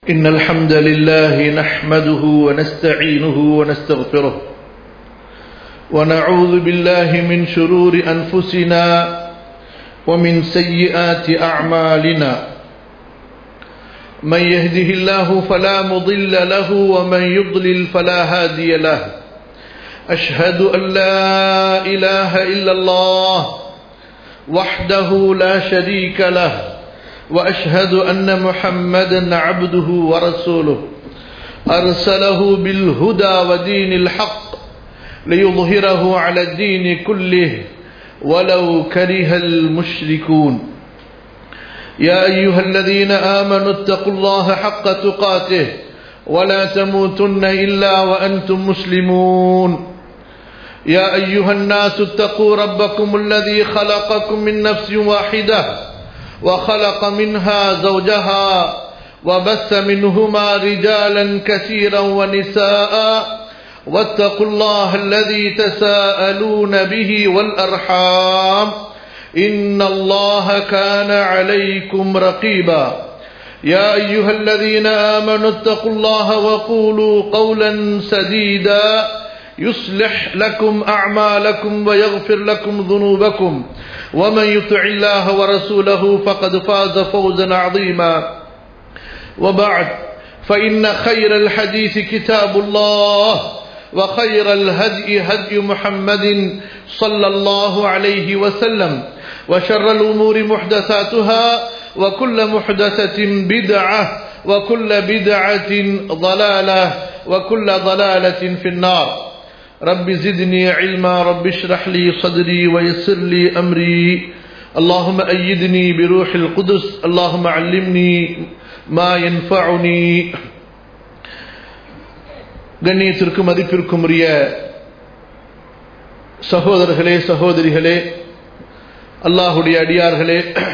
إن الحمد لله نحمده ونستعينه ونستغفره ونعوذ بالله من شرور أنفسنا ومن سيئات أعمالنا من يهده الله فلا مضل له ومن يضلل فلا هادي له أشهد أن لا إله إلا الله وحده لا شريك له وأشهد أن محمدا عبده ورسوله أرسله بالهدى ودين الحق ليظهره على الدين كله ولو كره المشركون يا أيها الذين آمنوا اتقوا الله حق تقاته ولا تموتن إلا وأنتم مسلمون يا أيها الناس اتقوا ربكم الذي خلقكم من نفس واحدة وخلق منها زوجها وبث منهما رجالا كثيرا ونساء واتقوا الله الذي تساءلون به والأرحام إن الله كان عليكم رقيبا يا أيها الذين آمنوا اتقوا الله وقولوا قولا سديدا يصلح لكم أعمالكم ويغفر لكم ذنوبكم ومن يطع الله ورسوله فقد فاز فوزا عظيما وبعد فإن خير الحديث كتاب الله وخير الهدي هدي محمد صلى الله عليه وسلم وشر الأمور محدثاتها وكل محدثة بدعة وكل بدعة ضلالة وكل ضلالة في النار رب زدني علما رب اشرح لي صدري ويسر لي أمري اللهم أيدني بروح القدس اللهم علمني ما ينفعني கண்ணியத்திற்கும் மதிப்பிற்கும் உரிய சகோதரர்களே சகோதரிகளே அல்லாஹுடைய அடியார்களே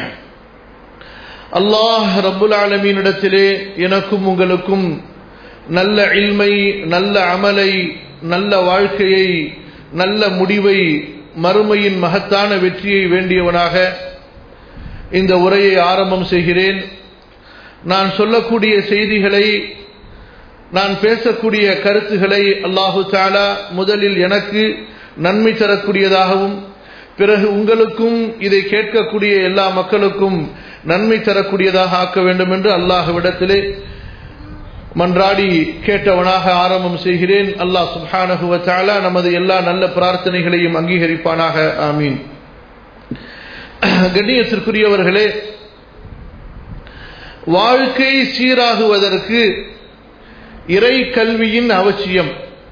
அல்லாஹ் ரப்புல் ஆலமீனிடத்திலே எனக்கும் உங்களுக்கும் நல்ல இல்மை நல்ல அமலை நல்ல வாழ்க்கையை நல்ல முடிவை மறுமையின் மகத்தான வெற்றியை வேண்டியவனாக இந்த உரையை ஆரம்பம் செய்கிறேன் நான் சொல்லக்கூடிய செய்திகளை நான் பேசக்கூடிய கருத்துக்களை அல்லாஹு தாலா முதலில் எனக்கு நன்மை தரக்கூடியதாகவும் பிறகு உங்களுக்கும் இதை கேட்கக்கூடிய எல்லா மக்களுக்கும் நன்மை தரக்கூடியதாக ஆக்க வேண்டும் என்று அல்லாஹுவிடத்திலே மன்றாடி கேட்டவனாக ஆரம்பம் செய்கிறேன் அல்லாஹ் சுஹானகுவ தாலா நமது எல்லா நல்ல பிரார்த்தனைகளையும் அங்கீகரிப்பானாக ஆமீன் கண்ணியத்திற்குரியவர்களே வாழ்க்கை சீராகுவதற்கு இறை கல்வியின் அவசியம்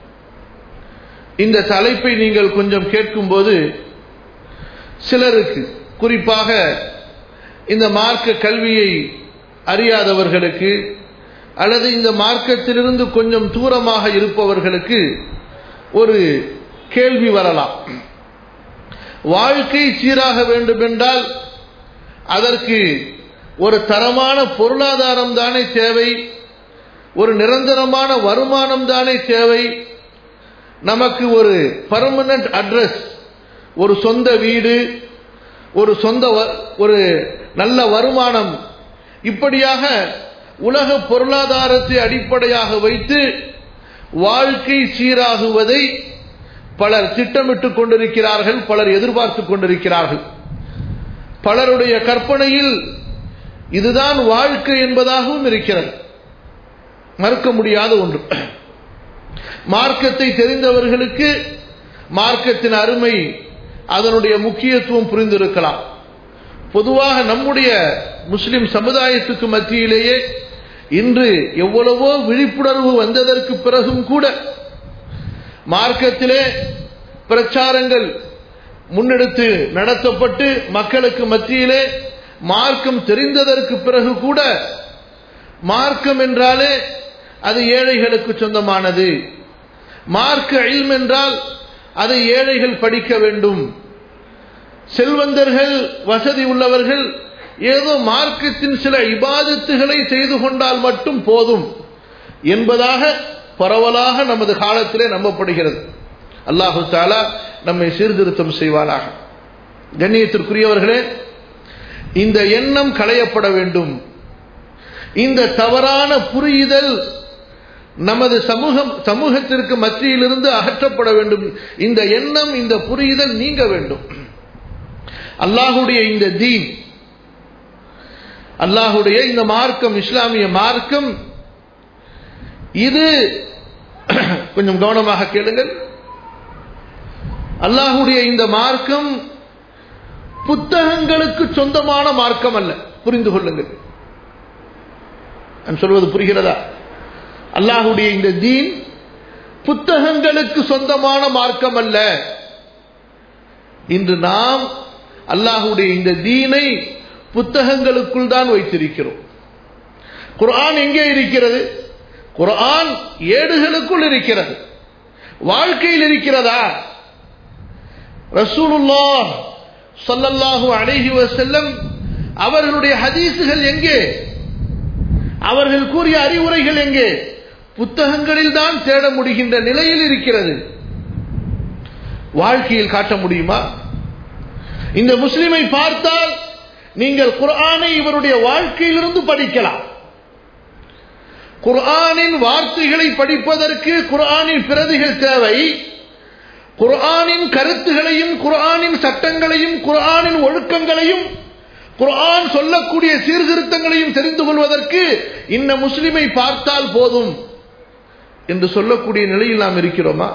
இந்த தலைப்பை நீங்கள் கொஞ்சம் கேட்கும்போது சிலருக்கு குறிப்பாக இந்த மார்க்க கல்வியை அறியாதவர்களுக்கு அல்லது இந்த மார்க்கத்திலிருந்து கொஞ்சம் தூரமாக இருப்பவர்களுக்கு ஒரு கேள்வி வரலாம் வாழ்க்கை சீராக வேண்டும் என்றால் அதற்கு ஒரு தரமான பொருளாதாரம் தானே தேவை ஒரு நிரந்தரமான வருமானம் தானே தேவை நமக்கு ஒரு பர்மனன்ட் அட்ரஸ் ஒரு சொந்த வீடு ஒரு சொந்த ஒரு நல்ல வருமானம் இப்படியாக உலக பொருளாதாரத்தை அடிப்படையாக வைத்து வாழ்க்கை சீராகுவதை பலர் திட்டமிட்டுக் கொண்டிருக்கிறார்கள் பலர் எதிர்பார்த்து கொண்டிருக்கிறார்கள் பலருடைய கற்பனையில் இதுதான் வாழ்க்கை என்பதாகவும் இருக்கிறது மறுக்க முடியாத ஒன்று மார்க்கத்தை தெரிந்தவர்களுக்கு மார்க்கத்தின் அருமை அதனுடைய முக்கியத்துவம் புரிந்திருக்கலாம் பொதுவாக நம்முடைய முஸ்லிம் சமுதாயத்துக்கு மத்தியிலேயே இன்று எவ்வளவோ விழிப்புணர்வு வந்ததற்கு பிறகும் கூட மார்க்கத்திலே பிரச்சாரங்கள் முன்னெடுத்து நடத்தப்பட்டு மக்களுக்கு மத்தியிலே மார்க்கம் தெரிந்ததற்கு பிறகு கூட மார்க்கம் என்றாலே அது ஏழைகளுக்கு சொந்தமானது மார்க்க இல்ம் என்றால் அதை ஏழைகள் படிக்க வேண்டும் செல்வந்தர்கள் வசதி உள்ளவர்கள் ஏதோ மார்க்கத்தின் சில இபாதத்துகளை செய்து கொண்டால் மட்டும் போதும் என்பதாக பரவலாக நமது காலத்திலே நம்பப்படுகிறது அல்லாஹு தாலா நம்மை சீர்திருத்தம் செய்வானாக கண்ணியத்திற்குரியவர்களே இந்த எண்ணம் களையப்பட வேண்டும் இந்த தவறான புரியுதல் நமது சமூகம் சமூகத்திற்கு மத்தியிலிருந்து அகற்றப்பட வேண்டும் இந்த எண்ணம் இந்த புரியுதல் நீங்க வேண்டும் அல்லாஹுடைய இந்த தீன் அல்லாஹுடைய இந்த மார்க்கம் இஸ்லாமிய மார்க்கம் இது கொஞ்சம் கவனமாக கேளுங்கள் அல்லாஹுடைய இந்த மார்க்கம் புத்தகங்களுக்கு சொந்தமான மார்க்கம் அல்ல புரிந்து கொள்ளுங்கள் நான் சொல்வது புரிகிறதா அல்லாஹுடைய இந்த தீன் புத்தகங்களுக்கு சொந்தமான மார்க்கம் அல்ல இன்று நாம் அல்லாஹுடைய இந்த தீனை புத்தகங்களுக்குள் தான் வைத்திருக்கிறோம் குர்ஆன் எங்கே இருக்கிறது குர்ஆன் ஏடுகளுக்குள் இருக்கிறது வாழ்க்கையில் இருக்கிறதா ரசூலுல்லா சொல்லல்லாஹு அலைஹி வஸல்லம் அவர்களுடைய ஹதீசுகள் எங்கே அவர்கள் கூறிய அறிவுரைகள் எங்கே புத்தகங்களில் தான் தேட முடிகின்ற நிலையில் இருக்கிறது வாழ்க்கையில் காட்ட முடியுமா இந்த முஸ்லிமை பார்த்தால் நீங்கள் குர்ஆனை இவருடைய வாழ்க்கையிலிருந்து படிக்கலாம் குர்ஆனின் வார்த்தைகளை படிப்பதற்கு குர்ஆனின் பிரதிகள் தேவை குர்ஆனின் கருத்துகளையும் குர்ஆனின் சட்டங்களையும் குர்ஆனின் ஒழுக்கங்களையும் குர்ஆன் சொல்லக்கூடிய சீர்திருத்தங்களையும் தெரிந்து கொள்வதற்கு இந்த முஸ்லிமை பார்த்தால் போதும் என்று சொல்லக்கூடிய நிலையில் நாம் இருக்கிறோமா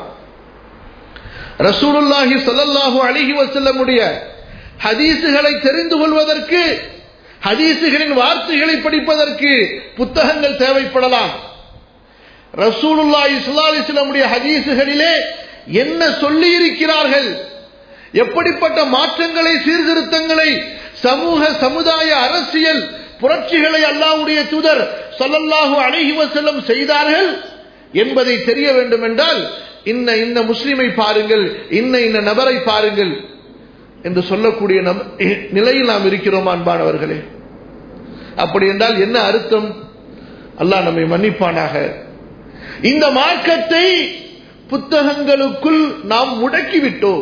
ரசூலுல்லாஹி ஸல்லல்லாஹு அலைஹி வஸல்லமுடைய ஹதீசுகளை தெரிந்து கொள்வதற்கு ஹதீசுகளின் வார்த்தைகளை படிப்பதற்கு புத்தகங்கள் தேவைப்படலாம் ரசூலுல்லாஹி ஸல்லல்லாஹு அலைஹி வஸல்லமுடைய ஹதீசுகளிலே என்ன சொல்லி இருக்கிறார்கள் எப்படிப்பட்ட மாற்றங்களை சீர்திருத்தங்களை சமூக சமுதாய அரசியல் புரட்சிகளை அல்லாஹ்வுடைய தூதர் ஸல்லல்லாஹு அலைஹி வஸல்லம் செய்தார்கள் என்பதை தெரிய வேண்டும் என்றால் இன்ன இன்ன முஸ்லிமை பாருங்கள் இன்ன இன்ன நபரை பாருங்கள் என்று சொல்லக்கூடிய நம் நிலையில் நாம் இருக்கிறோம் அன்பானவர்களே அப்படி என்றால் என்ன அர்த்தம் அல்லாஹ் நம்மை மன்னிப்பானாக இந்த மார்க்கத்தை புத்தகங்களுக்குள் நாம் முடக்கிவிட்டோம்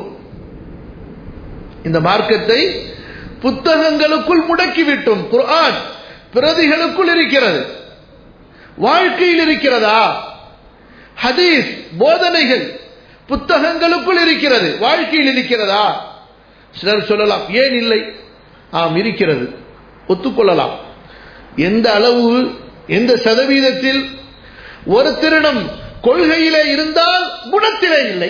இந்த மார்க்கத்தை புத்தகங்களுக்குள் முடக்கிவிட்டோம் குர்ஆன் பிரதிகளுக்குள் இருக்கிறது வாழ்க்கையில் இருக்கிறதா ஹதீஸ் போதனைகள் புத்தகங்களுக்குள் இருக்கிறது வாழ்க்கையில் இருக்கிறதா சிலர் சொல்லலாம் ஏன் இல்லை ஆம் இருக்கிறது ஒத்துக்கொள்ளலாம் எந்த அளவு எந்த சதவீதத்தில் ஒரு திருடம் கொள்கையிலே இருந்தால் குணத்திலே இல்லை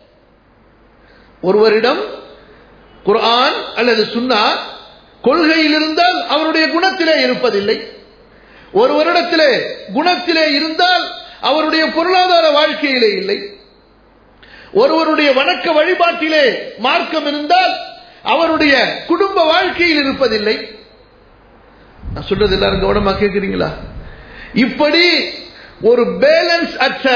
ஒருவரிடம் குர்ஆன் அல்லது சுன்னா கொள்கையில் இருந்தால் அவருடைய குணத்திலே இருப்பதில்லை ஒருவரிடத்திலே குணத்திலே இருந்தால் அவருடைய பொருளாதார வாழ்க்கையிலே இல்லை ஒருவருடைய வணக்க வழிபாட்டிலே மார்க்கம் இருந்தால் அவருடைய குடும்ப வாழ்க்கையில் இருப்பதில்லை நான் சொல்றது எல்லாரும் கவனமா கேட்கிறீங்களா இப்படி ஒரு பேலன்ஸ் அற்ற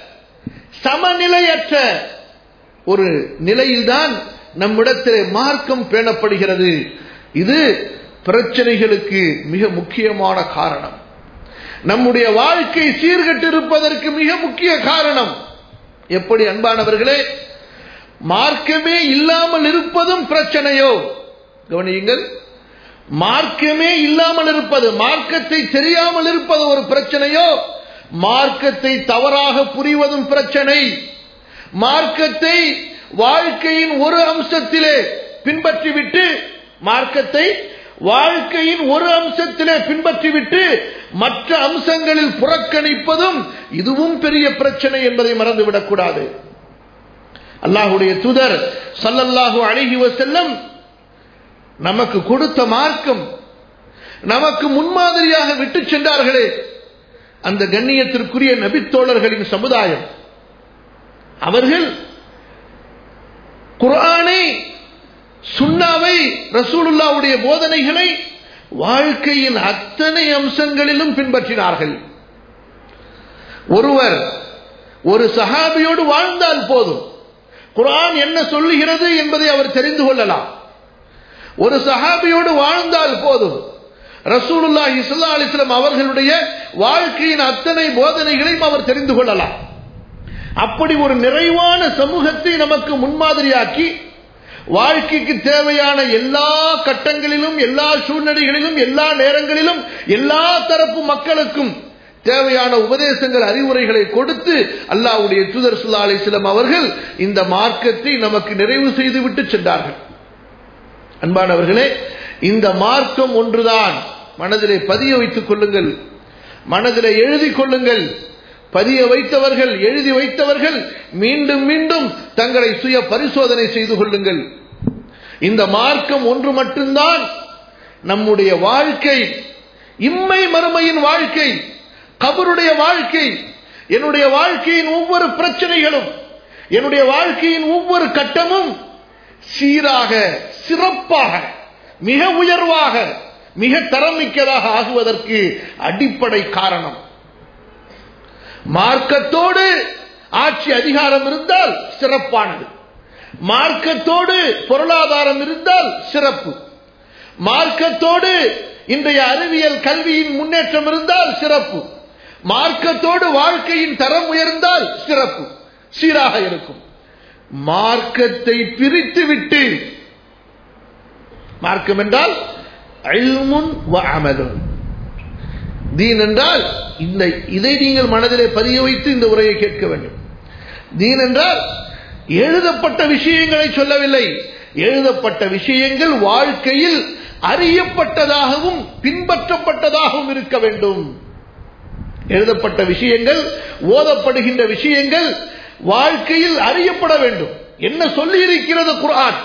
சமநிலையற்ற ஒரு நிலையில்தான் நம்மிடத்திலே மார்க்கம் பேணப்படுகிறது இது பிரச்சனைகளுக்கு மிக முக்கியமான காரணம் நம்முடைய வாழ்க்கை சீர்கட்டிருப்பதற்கு மிக முக்கிய காரணம் எப்படி அன்பானவர்களே மார்க்கமே இல்லாமல் இருப்பதும் பிரச்சனையோ கவனியுங்கள் மார்க்கமே இல்லாமல் இருப்பது மார்க்கத்தை தெரியாமல் இருப்பது ஒரு பிரச்சனையோ மார்க்கத்தை தவறாக புரிவதும் பிரச்சனை மார்க்கத்தை வாழ்க்கையின் ஒரு அம்சத்திலே பின்பற்றிவிட்டு மார்க்கத்தை வாழ்க்கையின் ஒரு அம்சத்திலே பின்பற்றிவிட்டு மற்ற அம்சங்களில் புறக்கணிப்பதும் இதுவும் பெரிய பிரச்சனை என்பதை மறந்துவிடக் கூடாது அல்லாஹுடைய தூதர் சல்லல்லாஹு அழகி செல்லம் நமக்கு கொடுத்த மார்க்கம் நமக்கு முன்மாதிரியாக விட்டு சென்றார்களே அந்த கண்ணியத்திற்குரிய நபித்தோழர்களின் சமுதாயம் அவர்கள் குர்ஆனை சுண்ணாவை ரசூலுல்லாவுடைய போதனைகளை வாழ்க்கையின் அத்தனை அம்சங்களிலும் பின்பற்றினார்கள் ஒருவர் ஒரு சஹாபியோடு வாழ்ந்தால் போதும் குர்ஆன் என்ன சொல்லுகிறது என்பதை அவர் தெரிந்து கொள்ளலாம் ஒரு சஹாபியோடு வாழ்ந்தால் போதும் ரசூலுல்லா இஸ்லா அலிஸ்லாம் அவர்களுடைய வாழ்க்கையின் அத்தனை போதனைகளையும் அவர் தெரிந்து கொள்ளலாம் அப்படி ஒரு நிறைவான சமூகத்தை நமக்கு முன்மாதிரியாக்கி வாழ்க்கைக்கு தேவையான எல்லா கட்டங்களிலும் எல்லா சூழ்நிலைகளிலும் எல்லா நேரங்களிலும் எல்லா தரப்பு மக்களுக்கும் தேவையான உபதேசங்கள் அறிவுரைகளை கொடுத்து அல்லாவுடைய தூதர் சுல்லா அலிஸ்லாம் அவர்கள் இந்த மார்க்கத்தை நமக்கு நிறைவு செய்துவிட்டு சென்றார்கள் அன்பானவர்களே இந்த மார்க்கம் ஒன்றுதான் மனதிலே பதிய வைத்துக் கொள்ளுங்கள் மனதிலே எழுதி கொள்ளுங்கள் பதிய வைத்தவர்கள் எழுதி வைத்தவர்கள் மீண்டும் மீண்டும் தங்களை சுய பரிசோதனை செய்து கொள்ளுங்கள் இந்த மார்க்கம் ஒன்று மட்டும்தான் நம்முடைய வாழ்க்கை இம்மை மறுமையின் வாழ்க்கை கபருடைய வாழ்க்கை என்னுடைய வாழ்க்கையின் ஒவ்வொரு பிரச்சனைகளும் என்னுடைய வாழ்க்கையின் ஒவ்வொரு கட்டமும் சீராக சிறப்பாக மிக உயர்வாக மிக தரமிக்கதாக ஆகுவதற்கு அடிப்படை காரணம் மார்க்கத்தோடு ஆட்சி அதிகாரம் இருந்தால் சிறப்பானது மார்க்கத்தோடு பொருளாதாரம் இருந்தால் சிறப்பு மார்க்கத்தோடு இன்றைய அறிவியல் கல்வியின் முன்னேற்றம் இருந்தால் சிறப்பு மார்க்கத்தோடு வாழ்க்கையின் தரம் உயர்ந்தால் சிறப்பு சீராக இருக்கும் மார்க்கத்தை பிரித்து விட்டு மார்க்கம் என்றால் அல்முன் அமலும் தீன் என்றால் இந்த இதை நீங்கள் மனதிலே பதிய வைத்து இந்த உரையை கேட்க வேண்டும் தீன் என்றால் எழுதப்பட்ட விஷயங்களை சொல்லவில்லை எழுதப்பட்ட விஷயங்கள் வாழ்க்கையில் அறியப்பட்டதாகவும் பின்பற்றப்பட்டதாகவும் இருக்க வேண்டும் எழுதப்பட்ட விஷயங்கள் ஓதப்படுகின்ற விஷயங்கள் வாழ்க்கையில் அறியப்பட வேண்டும் என்ன சொல்லி இருக்கிறது குரான்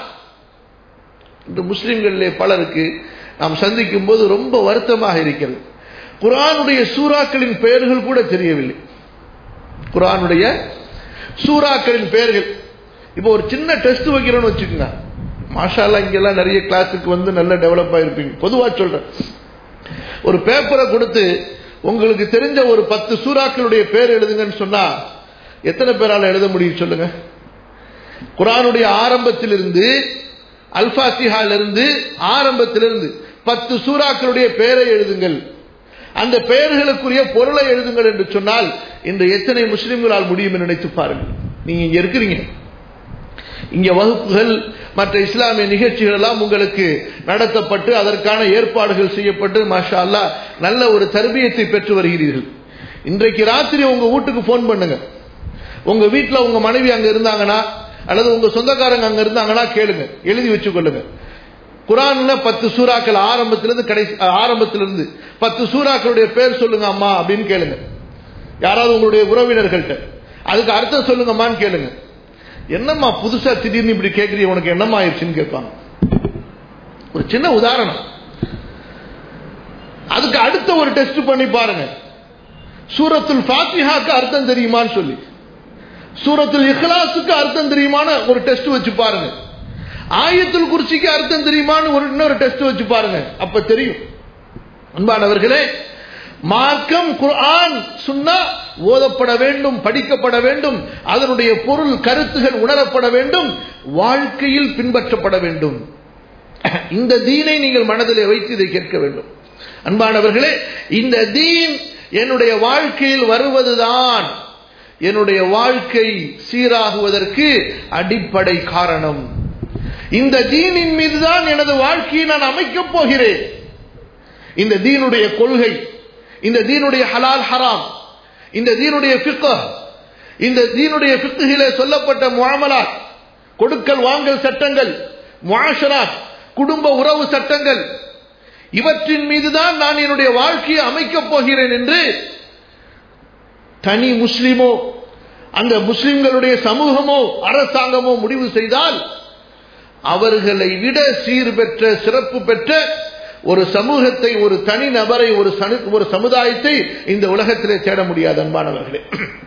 இந்த முஸ்லிம்களிலே பலருக்கு நாம் சந்திக்கும் போது ரொம்ப வருத்தமாக இருக்கிறது குரானுடைய சூறாக்களின் பெயர்கள் கூட தெரியவில்லை குரானுடைய சூறாக்களின் பெயர்கள் இப்போ ஒரு சின்ன டெஸ்ட் வைக்கிறோன்னு வச்சுக்கோங்க மாஷாலா இங்கெல்லாம் நிறைய கிளாஸுக்கு வந்து நல்ல டெவலப் ஆயிருப்பீங்க பொதுவாக சொல்றேன் ஒரு பேப்பரை கொடுத்து உங்களுக்கு தெரிஞ்ச ஒரு பத்து சூறாக்களுடைய பேர் எழுதுங்கன்னு சொன்னா எத்தனை பேரால் எழுத முடியும் சொல்லுங்க குரானுடைய ஆரம்பத்திலிருந்து அல்பாத்திஹாலிருந்து ஆரம்பத்திலிருந்து பத்து சூறாக்களுடைய பெயரை எழுதுங்கள் அந்த பெயர்களுக்குரிய பொருளை எழுதுங்கள் என்று சொன்னால் இன்று எத்தனை முஸ்லிம்களால் முடியும் என்று நினைத்து பாருங்கள் நீங்க இங்க இருக்கிறீங்க இங்க வகுப்புகள் மற்ற இஸ்லாமிய நிகழ்ச்சிகள் எல்லாம் உங்களுக்கு நடத்தப்பட்டு அதற்கான ஏற்பாடுகள் செய்யப்பட்டு மாஷா அல்லா நல்ல ஒரு தர்பியத்தை பெற்று வருகிறீர்கள் இன்றைக்கு ராத்திரி உங்க வீட்டுக்கு போன் பண்ணுங்க உங்க வீட்டில் உங்க மனைவி அங்க இருந்தாங்கன்னா அல்லது உங்க சொந்தக்காரங்க அங்க இருந்தாங்கன்னா கேளுங்க எழுதி வச்சுக்கொள்ளுங்க குரான்ல பத்து சூறாக்கள் ஆரம்பத்திலிருந்து கடைசி ஆரம்பத்திலிருந்து பத்து சூறாக்களுடைய பேர் சொல்லுங்க அம்மா அப்படின்னு கேளுங்க யாராவது உங்களுடைய உறவினர்கள்ட்ட அதுக்கு அர்த்தம் சொல்லுங்கம்மான்னு கேளுங்க என்னம்மா புதுசா திடீர்னு இப்படி கேட்கறீங்க உனக்கு என்னம்மா ஆயிடுச்சுன்னு கேட்பாங்க ஒரு சின்ன உதாரணம் அதுக்கு அடுத்த ஒரு டெஸ்ட் பண்ணி பாருங்க சூரத்துல் ஃபாத்திஹாக்கு அர்த்தம் தெரியுமான்னு சொல்லி சூரத்துல் இஹ்லாஸுக்கு அர்த்தம் தெரியுமான ஒரு டெஸ்ட் வச்சு பாருங்க ஆயத்துல் குர்சிக்கு அர்த்தம் தெரியுமான்னு ஒரு இன்னொரு டெஸ்ட் வச்சு பாருங்க அப்ப தெரியும் அன்பானவர்களே மார்க்கம் குர்ஆன் சுன்னா ஓதப்பட வேண்டும் படிக்கப்பட வேண்டும் அதனுடைய பொருள் கருத்துகள் உணரப்பட வேண்டும் வாழ்க்கையில் பின்பற்றப்பட வேண்டும் இந்த தீனை நீங்கள் மனதிலே வைத்து இதை கேட்க வேண்டும் அன்பானவர்களே இந்த தீன் என்னுடைய வாழ்க்கையில் வருவதுதான் என்னுடைய வாழ்க்கை சீராகுவதற்கு அடிப்படை காரணம் இந்த தீனின் மீதுதான் எனது வாழ்க்கையை நான் அமைக்கப் போகிறேன் இந்த தீனுடைய கொள்கை இந்த தீனுடைய ஹலால் ஹராம் இந்த தீனுடைய பிக்க இந்த தீனுடைய பிக்குகிலே சொல்லப்பட்ட முகாமலாத் கொடுக்கல் வாங்கல் சட்டங்கள் முஆஷராத் குடும்ப உறவு சட்டங்கள் இவற்றின் மீதுதான் நான் என்னுடைய வாழ்க்கையை அமைக்கப் போகிறேன் என்று தனி முஸ்லிமோ அந்த முஸ்லிம்களுடைய சமூகமோ அரசாங்கமோ முடிவு செய்தால் அவர்களை விட சீர் பெற்ற சிறப்பு பெற்ற ஒரு சமூகத்தை ஒரு தனி நபரை ஒரு ஒரு சமுதாயத்தை இந்த உலகத்திலே தேட முடியாது அன்பானவர்களே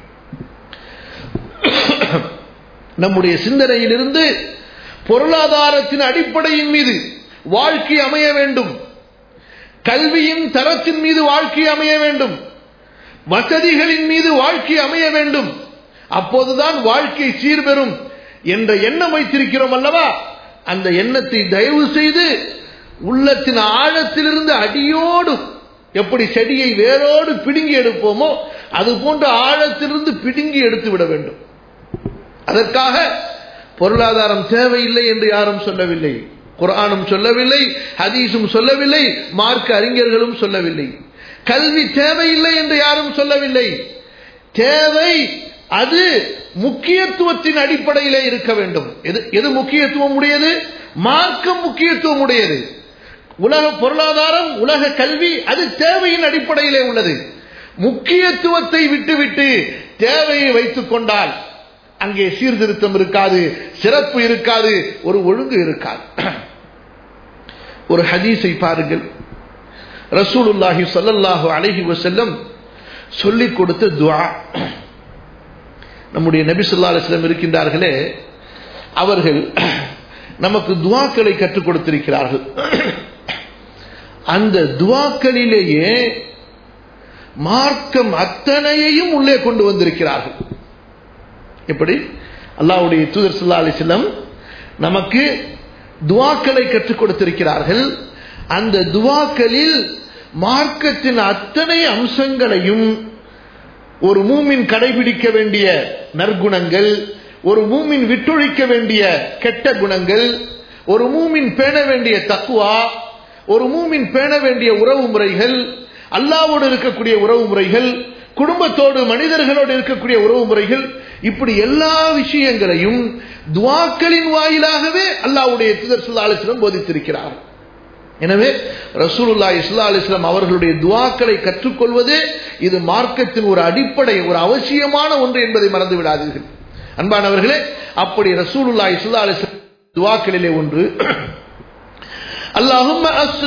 நம்முடைய சிந்தனையிலிருந்து பொருளாதாரத்தின் அடிப்படையின் மீது வாழ்க்கை அமைய வேண்டும் கல்வியின் தரத்தின் மீது வாழ்க்கை அமைய வேண்டும் வசதிகளின் மீது வாழ்க்கை அமைய வேண்டும் அப்போதுதான் வாழ்க்கை சீர்பெறும் என்ற எண்ணம் வைத்திருக்கிறோம் அல்லவா அந்த எண்ணத்தை தயவு செய்து உள்ளத்தின் ஆழத்திலிருந்து அடியோடு எப்படி செடியை வேரோடு பிடுங்கி எடுப்போமோ அது போன்ற ஆழத்திலிருந்து பிடுங்கி எடுத்து விட வேண்டும் அதற்காக பொருளாதாரம் தேவையில்லை என்று யாரும் சொல்லவில்லை குரானும் சொல்லவில்லை ஹதீஸும் சொல்லவில்லை மார்க்க அறிஞர்களும் சொல்லவில்லை கல்வி தேவையில்லை என்று யாரும் சொல்லவில்லை தேவை அது முக்கியத்துவத்தின் அடிப்படையிலே இருக்க வேண்டும் எது எது முக்கியத்துவம் உடையது மார்க்கம் முக்கியத்துவம் உடையது உலக பொருளாதாரம் உலக கல்வி அது தேவையின் அடிப்படையிலே உள்ளது முக்கியத்துவத்தை விட்டுவிட்டு தேவையை வைத்துக் கொண்டால் அங்கே சீர்திருத்தம் இருக்காது சிறப்பு இருக்காது ஒரு ஒழுங்கு இருக்காது ஒரு ஹதீஸை பாருங்கள் ரசூலுல்லாஹி ஸல்லல்லாஹு அலைஹி வஸல்லம் சொல்லிக் கொடுத்த துஆ நம்முடைய நபி ஸல்லல்லாஹு அலைஹி வஸல்லம் இருக்கின்றார்களே அவர்கள் நமக்கு துஆக்களை கற்றுக் கொடுத்திருக்கிறார்கள் அந்த துஆக்களிலேயே மார்க்கம் அத்தனையையும் உள்ளே கொண்டு வந்திருக்கிறார்கள் எப்படி அல்லாஹ்வுடைய தூதர் ஸல்லல்லாஹு அலைஹி வஸல்லம் நமக்கு துஆக்களை கற்றுக் கொடுத்திருக்கிறார்கள் அந்த துவாக்களில் மார்க்கத்தின் அத்தனை அம்சங்களையும் ஒரு மூமின் கடைபிடிக்க வேண்டிய நற்குணங்கள் ஒரு மூமின் விட்டொழிக்க வேண்டிய கெட்ட குணங்கள் ஒரு மூமின் பேண வேண்டிய தக்குவா ஒரு மூமின் பேண வேண்டிய உறவு முறைகள் அல்லாவோடு இருக்கக்கூடிய உறவு முறைகள் குடும்பத்தோடு மனிதர்களோடு இருக்கக்கூடிய உறவு முறைகள் இப்படி எல்லா விஷயங்களையும் துவாக்களின் வாயிலாகவே அல்லாவுடைய தூதர் சுல்லா அலிஸ்லம் போதித்திருக்கிறார் எனவே ரசூலுல்லா இஸ்லா அலிஸ்லாம் அவர்களுடைய துவாக்களை கற்றுக்கொள்வதே இது மார்க்கத்தின் ஒரு அடிப்படை ஒரு அவசியமான ஒன்று என்பதை மறந்து விடாதீர்கள் அன்பானவர்களே அப்படி ரசூலுல்லா இஸ்லா அலிஸ்லாம் துவாக்களிலே ஒன்று அல்லாஹும்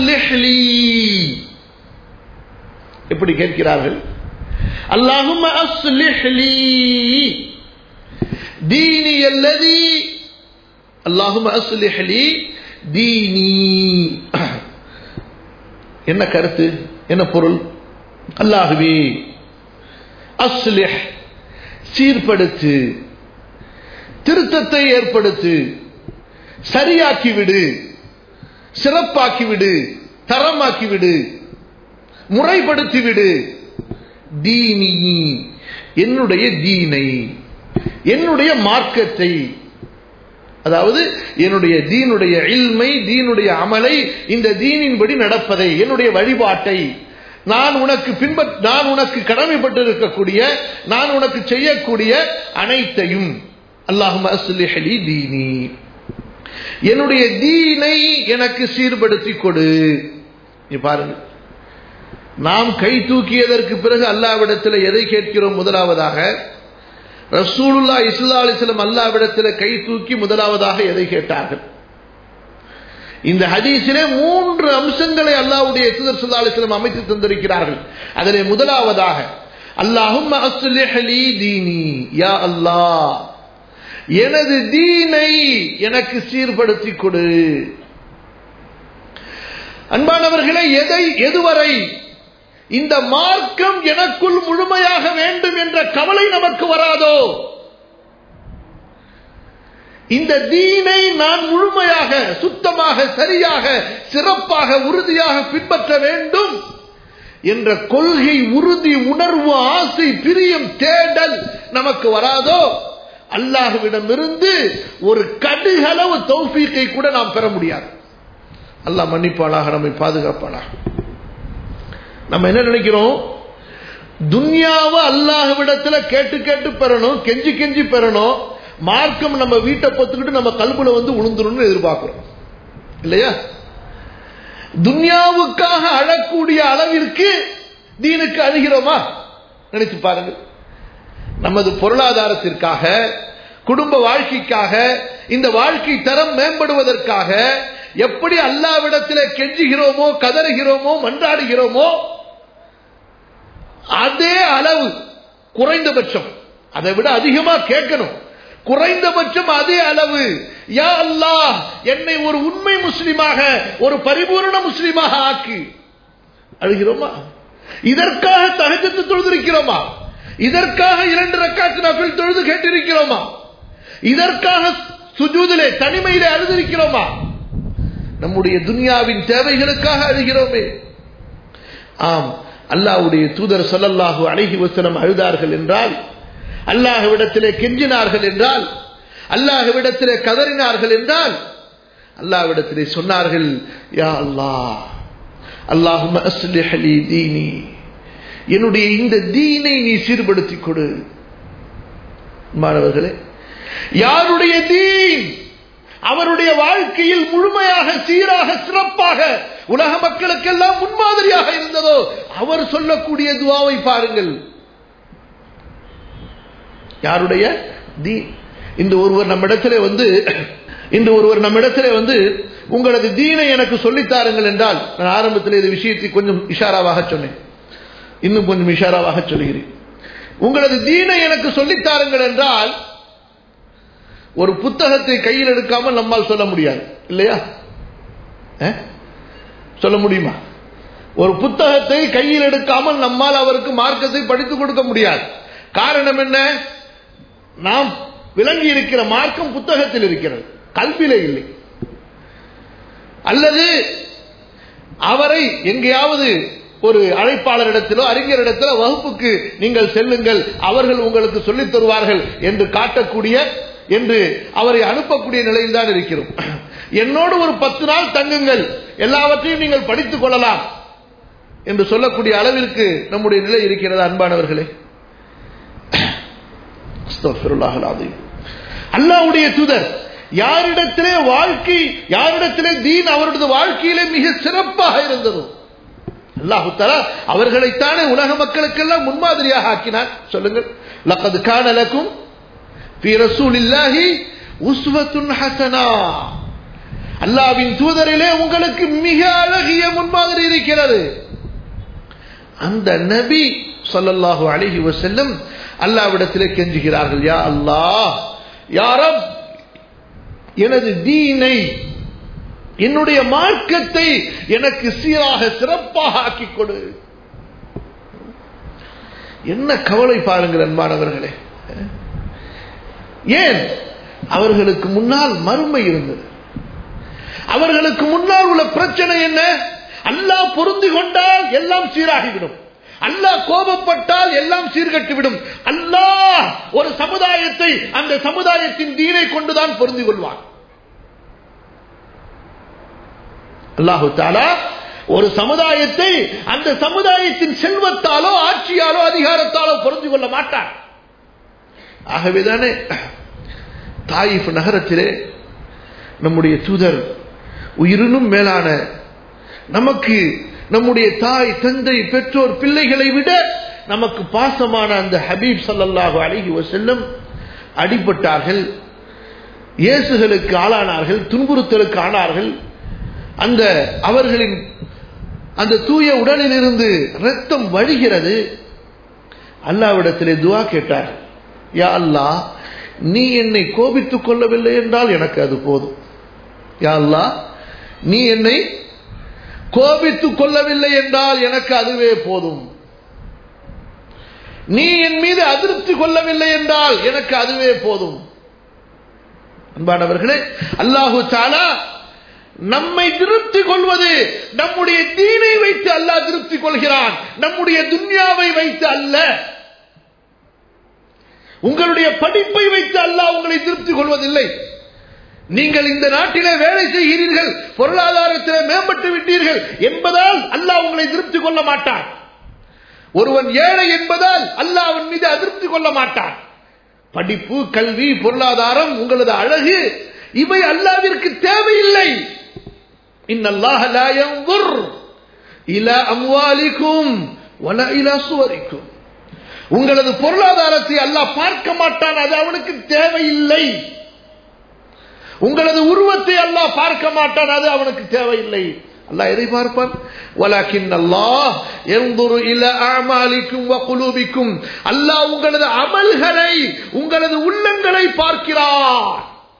எப்படி கேட்கிறார்கள் அல்லாஹும் ديني الذي اللهم أصلح لي ديني என்ன கருத்து என்ன பொருள் அல்லாஹுவே அஸ்லிஹ் சீர்படுத்து திருத்தத்தை ஏற்படுத்து சரியாக்கி விடு சிறப்பாக்கி விடு தரமாக்கி விடு முறைப்படுத்தி விடு தீனி என்னுடைய தீனை என்னுடைய மார்க்கத்தை அதாவது என்னுடைய தீனுடைய இல்மை தீனுடைய அமலை இந்த தீனின்படி நடப்பதை என்னுடைய வழிபாட்டை நான் உனக்கு பின்பற் நான் உனக்கு கடமைப்பட்டு இருக்கக்கூடிய நான் உனக்கு செய்யக்கூடிய அனைத்தையும் அல்லாஹும் அஸ்லிஹலி தீனி என்னுடைய தீனை எனக்கு சீர்படுத்தி கொடு நீ பாருங்க நாம் கை தூக்கியதற்கு பிறகு அல்லாவிடத்தில் எதை கேட்கிறோம் முதலாவதாக ரசூலுல்லா இஸ்லா அலிஸ்லம் அல்லாவிடத்தில் கை தூக்கி முதலாவதாக எதை கேட்டார்கள் இந்த ஹதீஸிலே மூன்று அம்சங்களை அல்லாவுடைய சுதர் சுல்லா அலிஸ்லம் அமைத்து தந்திருக்கிறார்கள் அதிலே முதலாவதாக அல்லாஹும் தீனி யா அல்லாஹ் எனது தீனை எனக்கு சீர்படுத்தி கொடு அன்பானவர்களை எதை எதுவரை இந்த மார்க்கம் எனக்குள் முழுமையாக வேண்டும் என்ற கவலை நமக்கு வராதோ இந்த தீனை நான் முழுமையாக சுத்தமாக சரியாக சிறப்பாக உறுதியாக பின்பற்ற வேண்டும் என்ற கொள்கை உறுதி உணர்வு ஆசை பிரியம் தேடல் நமக்கு வராதோ அல்லாஹுவிடமிருந்து ஒரு கடுகளவு தௌஃபீக்கை கூட நாம் பெற முடியாது அல்லாஹ் மன்னிப்பாளாக நம்மை பாதுகாப்பாளாக நம்ம என்ன நினைக்கிறோம் துன்யாவை அல்லாஹ்விடத்துல கேட்டு கேட்டு பெறணும் கெஞ்சி கெஞ்சி பெறணும் மார்க்கம் நம்ம வீட்டை பொத்துக்கிட்டு நம்ம கல்புல வந்து உளுந்துருன்னு எதிர்பார்க்கிறோம் இல்லையா துன்யாவுக்காக அழக்கூடிய அளவிற்கு தீனுக்கு அழுகிறோமா நினைச்சு பாருங்க நமது பொருளாதாரத்திற்காக குடும்ப வாழ்க்கைக்காக இந்த வாழ்க்கை தரம் மேம்படுவதற்காக எப்படி அல்லாவிடத்தில் கெஞ்சுகிறோமோ கதறுகிறோமோ மன்றாடுகிறோமோ அதே அளவு குறைந்தபட்சம் அதை விட அதிகமா கேட்கணும் குறைந்தபட்சம் அதே அளவு யா அல்லாஹ் என்னை ஒரு உண்மை முஸ்லிமாக ஒரு பரிபூர்ண முஸ்லிமாக ஆக்கு அழுகிறோமா இதற்காக தகஜத்து தொழுதிருக்கிறோமா இதற்காக இரண்டு ரக்காத்து நபில் தொழுது கேட்டிருக்கிறோமா இதற்காக சுஜூதிலே தனிமையிலே அழுதிருக்கிறோமா நம்முடைய துன்யாவின் தேவைகளுக்காக அழுகிறோமே ஆம் அல்லாஹ்வுடைய தூதர் சொல்லல்லாஹு அழகி வசனம் அழுதார்கள் என்றால் அல்லாஹ்விடத்திலே கெஞ்சினார்கள் என்றால் அல்லாஹ்விடத்திலே கதறினார்கள் என்றால் அல்லாஹ்விடத்திலே சொன்னார்கள் யா அல்லாஹ் அல்லாஹும் அஸ்லிஹ் லி தீனி என்னுடைய இந்த தீனை நீ சீர்படுத்திக் கொடு மாணவர்களே யாருடைய தீன் அவருடைய வாழ்க்கையில் முழுமையாக சீராக சிறப்பாக உலக மக்களுக்கெல்லாம் முன்மாதிரியாக இருந்ததோ அவர் சொல்லக்கூடிய துவாவை பாருங்கள் யாருடைய தி இந்த ஒருவர் நம்மிடத்திலே வந்து இந்த ஒருவர் நம்மிடத்திலே வந்து உங்களது தீனை எனக்கு சொல்லித்தாருங்கள் என்றால் நான் ஆரம்பத்தில் இந்த விஷயத்தை கொஞ்சம் இஷாராவாக சொன்னேன் இன்னும் கொஞ்சம் இஷாராவாக சொல்கிறேன் உங்களது தீனை எனக்கு சொல்லித்தாருங்கள் என்றால் ஒரு புத்தகத்தை கையில் எடுக்காமல் நம்மால் சொல்ல முடியாது இல்லையா அஹ்? சொல்ல முடியுமா ஒரு புத்தகத்தை கையில் எடுக்காமல் நம்மால் அவருக்கு மார்க்கத்தை படித்துக் கொடுக்க முடியாது காரணம் என்ன நாம் விளங்கி இருக்கிற மார்க்கம் புத்தகத்தில் இருக்கிறது கல்வியிலே இல்லை அல்லது அவரை எங்கேயாவது ஒரு அழைப்பாளரிடத்திலோ அறிஞரிடத்திலோ வகுப்புக்கு நீங்கள் செல்லுங்கள் அவர்கள் உங்களுக்கு சொல்லித் தருவார்கள் என்று காட்டக்கூடிய என்று அவரை அனுப்பக்கூடிய நிலையில் தான் இருக்கிறோம் என்னோடு ஒரு பத்து நாள் தங்குங்கள் எல்லாவற்றையும் நீங்கள் படித்துக் கொள்ளலாம் என்று சொல்லக்கூடிய அளவிற்கு நம்முடைய நிலை இருக்கிறது அன்பானவர்களே அஸ்தக்ஃபிருல்லாஹ் அல்-அஸீம். அல்லாஹ்வுடைய தூதர் யாரிடத்திலே வாழ்க்கை யாரிடத்திலே தீன் அவருடைய வாழ்க்கையிலே மிக சிறப்பாக இருந்ததோ அல்லாஹு தஆலா அவர்களைத்தானே உலக மக்களுக்கெல்லாம் முன்மாதிரியாக ஆக்கினார் சொல்லுங்கள் லக்கது கான லக்கும் ஃபீ ரசூலில்லாஹி உஸ்வத்துன் ஹஸனா அல்லாஹ்வின் தூதரிலே உங்களுக்கு மிக அழகிய முன்மாதிரி இருக்கிறது அந்த நபி ஸல்லல்லாஹு அலைஹி வஸல்லம் அல்லாஹ்விடத்திலே கெஞ்சுகிறார்கள் யா அல்லாஹ் யா ரப் எனது தீனை என்னுடைய மார்க்கத்தை எனக்கு சீராக சிறப்பாக ஆக்கிக் கொடு என்ன கவலை பாருங்கள் அன்பானவர்களே ஏன் அவர்களுக்கு முன்னால் மறுமை இருந்தது அவர்களுக்கு முன்னால் உள்ள பிரச்சனை என்ன அல்லாஹ் பொருந்தி கொண்டால் எல்லாம் சீராகிவிடும் அல்லாஹ் கோபப்பட்டால் எல்லாம் சீர்கட்டுவிடும் அல்லாஹ் ஒரு சமுதாயத்தை அந்த சமுதாயத்தின் தீனை கொண்டுதான் பொருந்தி கொள்வான் அல்லாஹு தாலா ஒரு சமுதாயத்தை அந்த சமுதாயத்தின் செல்வத்தாலோ ஆட்சியாலோ அதிகாரத்தாலோ பொருந்தி கொள்ள மாட்டார் ஆகவேதானே தாயிஃப் நகரத்திலே நம்முடைய தூதர் உயிரினும் மேலான நமக்கு நம்முடைய தாய் தந்தை பெற்றோர் பிள்ளைகளை விட நமக்கு பாசமான அந்த ஹபீப் ஸல்லல்லாஹு அலைஹி வஸல்லம் அடிபட்டார்கள் இயேசுகளுக்கு ஆளானார்கள் துன்புறுத்தலுக்கு ஆனார்கள் அந்த அவர்களின் அந்த தூய உடலிலிருந்து ரத்தம் வழிகிறது அல்லாவிடத்திலே துவா கேட்டார் யா அல்லாஹ் நீ என்னை கோபித்துக் கொள்ளவில்லை என்றால் எனக்கு அது போதும் யா அல்லாஹ் நீ என்னை கோபித்துக் கொள்ளவில்லை என்றால் எனக்கு அதுவே போதும் நீ என் மீது அதிருப்தி கொள்ளவில்லை என்றால் எனக்கு அதுவே போதும் அன்பானவர்களே அல்லாஹு தாலா நம்மை திருப்தி கொள்வது நம்முடைய தீனை வைத்து அல்லாஹ் திருப்தி கொள்கிறான் நம்முடைய துன்யாவை வைத்து அல்ல உங்களுடைய படிப்பை வைத்து அல்லாஹ் உங்களை திருப்தி கொள்வதில்லை நீங்கள் இந்த நாட்டிலே வேலை செய்கிறீர்கள் பொருளாதாரத்தில் மேம்பட்டு விட்டீர்கள் என்பதால் அல்லாஹ் உங்களை திருப்தி கொள்ள மாட்டான் ஒருவன் ஏழை என்பதால் அல்லாஹ் அவன் மீது அதிருப்தி கொள்ள மாட்டான் படிப்பு கல்வி பொருளாதாரம் உங்களது அழகு இவை அல்லாவிற்கு தேவையில்லை இன்னல்லாஹ லா யன்ظுர் இலா அம்வாலிக்கும் வலா இலா சுவரிக்கும் உங்களது பொருளாதாரத்தை அல்லாஹ் பார்க்க மாட்டான் அது அவனுக்கு தேவையில்லை உங்களது உருவத்தை அல்லாஹ் பார்க்க மாட்டான் அது அவனுக்கு தேவையில்லை அல்லாஹ் எதை பார்ப்பான் வலாக்கின் அல்லாஹ் எந்தொரு இல அமாலிக்கும் வகுலூபிக்கும் அல்லாஹ் உங்களது அமல்களை உங்களது உள்ளங்களை பார்க்கிறார்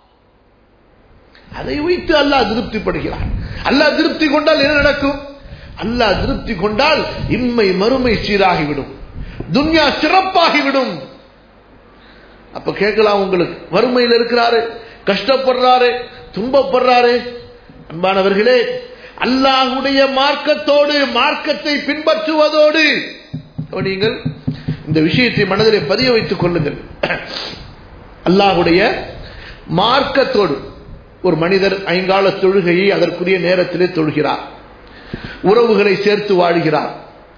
அதை வைத்து அல்லாஹ் திருப்திப்படுகிறான் அல்லாஹ் திருப்தி கொண்டால் என்ன நடக்கும் அல்லாஹ் திருப்தி கொண்டால் இம்மை மறுமை சீராகிவிடும் துன்யா சிறப்பாகிவிடும் அப்ப கேட்கலாம் உங்களுக்கு வறுமையில் இருக்கிறாரு கஷ்டப்படுறாரு துன்பப்படுறாரு அன்பானவர்களே அல்லாஹுடைய மார்க்கத்தோடு மார்க்கத்தை பின்பற்றுவதோடு நீங்கள் இந்த விஷயத்தை மனதிலே பதிய வைத்துக் கொள்ளுங்கள் அல்லாஹுடைய மார்க்கத்தோடு ஒரு மனிதர் ஐங்கால தொழுகையை அதற்குரிய நேரத்திலே தொழுகிறார் உறவுகளை சேர்த்து வாழுகிறார்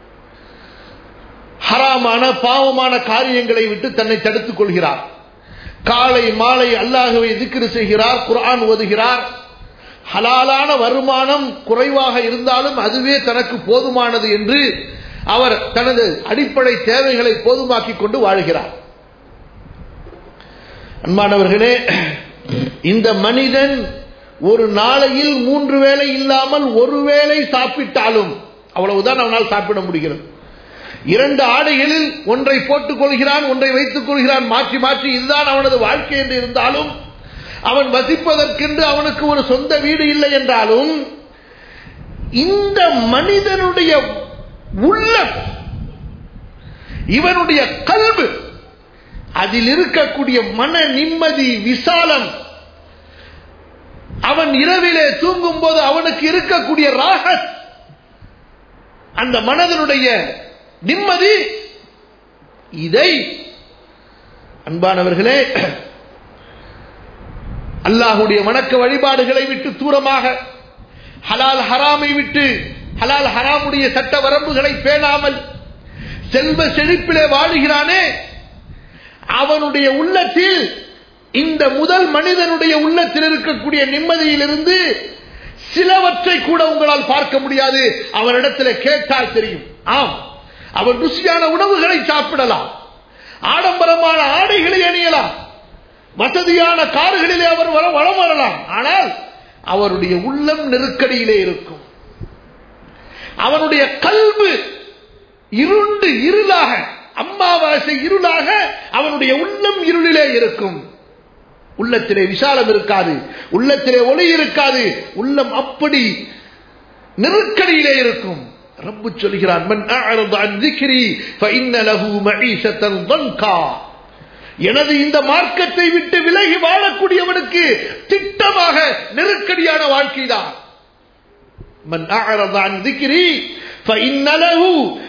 ஹராமான பாவமான காரியங்களை விட்டு தன்னை தடுத்துக் கொள்கிறார் காலை மாலை அல்லாஹுவை திக்ரு செய்கிறார் குர்ஆன் ஓதுகிறார் ஹலாலான வருமானம் குறைவாக இருந்தாலும் அதுவே தனக்கு போதுமானது என்று அவர் தனது அடிப்படை தேவைகளை போதுமாக்கி கொண்டு வாழ்கிறார் அன்பானவர்களே இந்த மனிதன் ஒரு நாளையில் மூன்று வேளை இல்லாமல் ஒரு வேளை சாப்பிட்டாலும் அவ்வளவுதான் அவனால் சாப்பிட முடிகிறது இரண்டு ஆடைகளில் ஒன்றை போட்டுக் கொள்கிறான் ஒன்றை வைத்துக் கொள்கிறான் மாற்றி மாற்றி இதுதான் அவனது வாழ்க்கை என்று இருந்தாலும் அவன் வசிப்பதற்கென்று அவனுக்கு ஒரு சொந்த வீடு இல்லை என்றாலும் இந்த மனிதனுடைய உள்ளம் இவனுடைய கல்வு அதில் இருக்கக்கூடிய மன நிம்மதி விசாலம் அவன் இரவிலே தூங்கும் போது அவனுக்கு இருக்கக்கூடிய ராகத் அந்த மனதனுடைய நிம்மதி இதை அன்பானவர்களே அல்லாஹுடைய வணக்க வழிபாடுகளை விட்டு தூரமாக ஹலால் ஹராமை விட்டு ஹலால் ஹராமுடைய சட்ட வரம்புகளை பேணாமல் செல்வ செழிப்பிலே வாழுகிறானே அவனுடைய உள்ளத்தில் இந்த முதல் மனிதனுடைய உள்ளத்தில் இருக்கக்கூடிய நிம்மதியிலிருந்து சிலவற்றை கூட உங்களால் பார்க்க முடியாது அவனிடத்தில் கேட்டால் தெரியும் ஆம் அவர் ருசியான உணவுகளை சாப்பிடலாம் ஆடம்பரமான ஆடைகளை அணியலாம் வசதியான கார்களிலே அவர் வர வளம் வரலாம் ஆனால் அவருடைய உள்ளம் நெருக்கடியிலே இருக்கும் அவனுடைய கல்வு இருண்டு இருளாக அம்மாவாசை இருளாக அவனுடைய உள்ளம் இருளிலே இருக்கும் உள்ளத்திலே விசாலம் இருக்காது உள்ளத்திலே ஒளி இருக்காது உள்ளம் அப்படி நெருக்கடியிலே இருக்கும் ரப்பு சொல்கிறான் மன் அஅரத அன் ذِكْرِي فإن له معيشة ضنكا எனது இந்த மார்க்கத்தை விட்டு விலகி வாழக்கூடியவனுக்கு திட்டமாக நெருக்கடியான வாழ்க்கைதான் மன் அஅரத அன் ذِكْرِي فإن له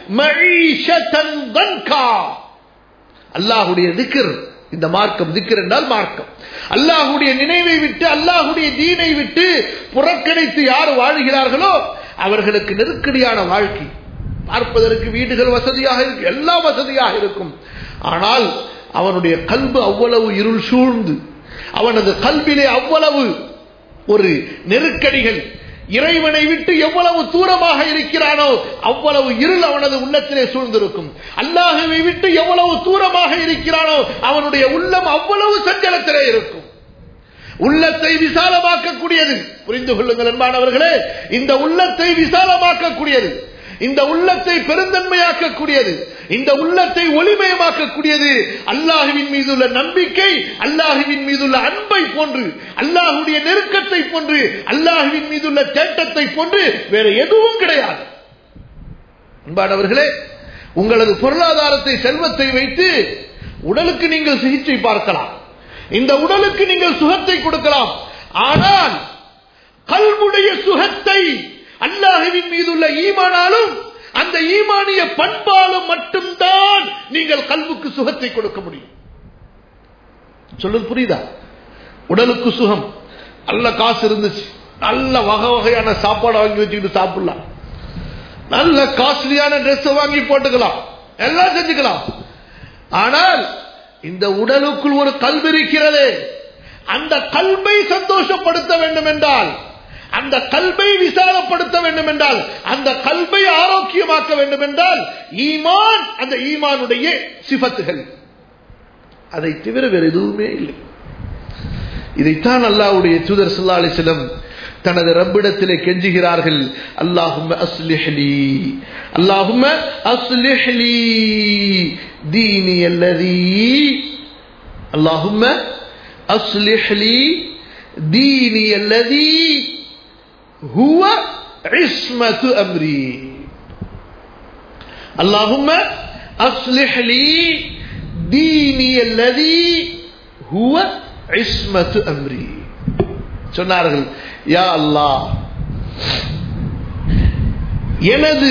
معيشة ضنكا அல்லாஹ்வுடைய திக்ர் இந்த மார்க்கம் திக்ர் என்றால் மார்க்கம் அல்லாஹுடைய நினைவை விட்டு அல்லாஹுடைய தீனை விட்டு புறக்கணித்து யார் வாழுகிறார்களோ அவர்களுக்கு நெருக்கடியான வாழ்க்கை பார்ப்பதற்கு வீடுகள் வசதியாக இருக்கும் எல்லாம் வசதியாக இருக்கும் ஆனால் அவனுடைய கல்பு அவ்வளவு இருள் சூழ்ந்து அவனது கல்விலே அவ்வளவு ஒரு நெருக்கடிகள் இறைவனை விட்டு எவ்வளவு தூரமாக இருக்கிறானோ அவ்வளவு இருள் அவனது உள்ளத்திலே சூழ்ந்திருக்கும் அல்லாஹுவை விட்டு எவ்வளவு தூரமாக இருக்கிறானோ அவனுடைய உள்ளம் அவ்வளவு சஞ்சலத்திலே இருக்கும் உள்ளத்தை விசாலமாக்கக்கூடியது புரிந்து கொள்ளுங்கள் அன்பானவர்களே இந்த உள்ளத்தை விசாலமாக்கக்கூடியது இந்த உள்ளத்தை பெருந்தன்மையாக்கக்கூடியது இந்த உள்ளத்தை ஒளிமயமாக்கக்கூடியது அல்லாஹுவின் மீதுள்ள நம்பிக்கை அல்லாஹுவின் மீதுள்ள அன்பை போன்று அல்லாஹுடைய நெருக்கத்தை போன்று அல்லாஹுவின் மீதுள்ள தேட்டத்தை போன்று வேற எதுவும் கிடையாது அன்பானவர்களே உங்களது பொருளாதாரத்தை செல்வத்தை வைத்து உடலுக்கு நீங்கள் சிகிச்சை பார்க்கலாம் இந்த உடலுக்கு நீங்கள் சுகத்தை கொடுக்கலாம் ஆனால் கல்வுடைய சுகத்தை அல்லாஹுவின் மீதுள்ள ஈமானாலும் அந்த ஈமானிய பண்பாலும் மட்டும்தான் நீங்கள் கல்வுக்கு சுகத்தை கொடுக்க முடியும் சொல்லுது புரியுதா உடலுக்கு சுகம் நல்ல காசு இருந்துச்சு நல்ல வகை வகையான சாப்பாடு வாங்கி வச்சுக்கிட்டு சாப்பிடலாம் நல்ல காஸ்ட்லியான ட்ரெஸ் வாங்கி போட்டுக்கலாம் எல்லாம் செஞ்சுக்கலாம் ஆனால் இந்த உடலுக்குள் ஒரு கல்வி இருக்கிறது அந்த கல்வை சந்தோஷப்படுத்த வேண்டும் என்றால் அந்த கல்வை விசாலப்படுத்த வேண்டும் என்றால் அந்த கல்வை ஆரோக்கியமாக்க வேண்டும் என்றால் ஈமான் அந்த ஈமானுடைய சிபத்துகள் அதை தவிர வேறு எதுவுமே இல்லை இதைத்தான் அல்லாவுடைய தூதர் சல்லா அலிஸ்லம் தனது ரப்பிடத்திலே கெஞ்சுகிறார்கள் அல்லாஹும் அஸ்லிஹ்லி அல்லாஹும் அஸ்லிஹ்லி தீனி அல்லதி அல்லாஹும் அஸ்லிஹ்லி தீனி அல்லதி هو عصمة أمري اللهم أصلح لي ديني الذي هو عصمة أمري சொன்னார்கள் யா அல்லாஹ் எனது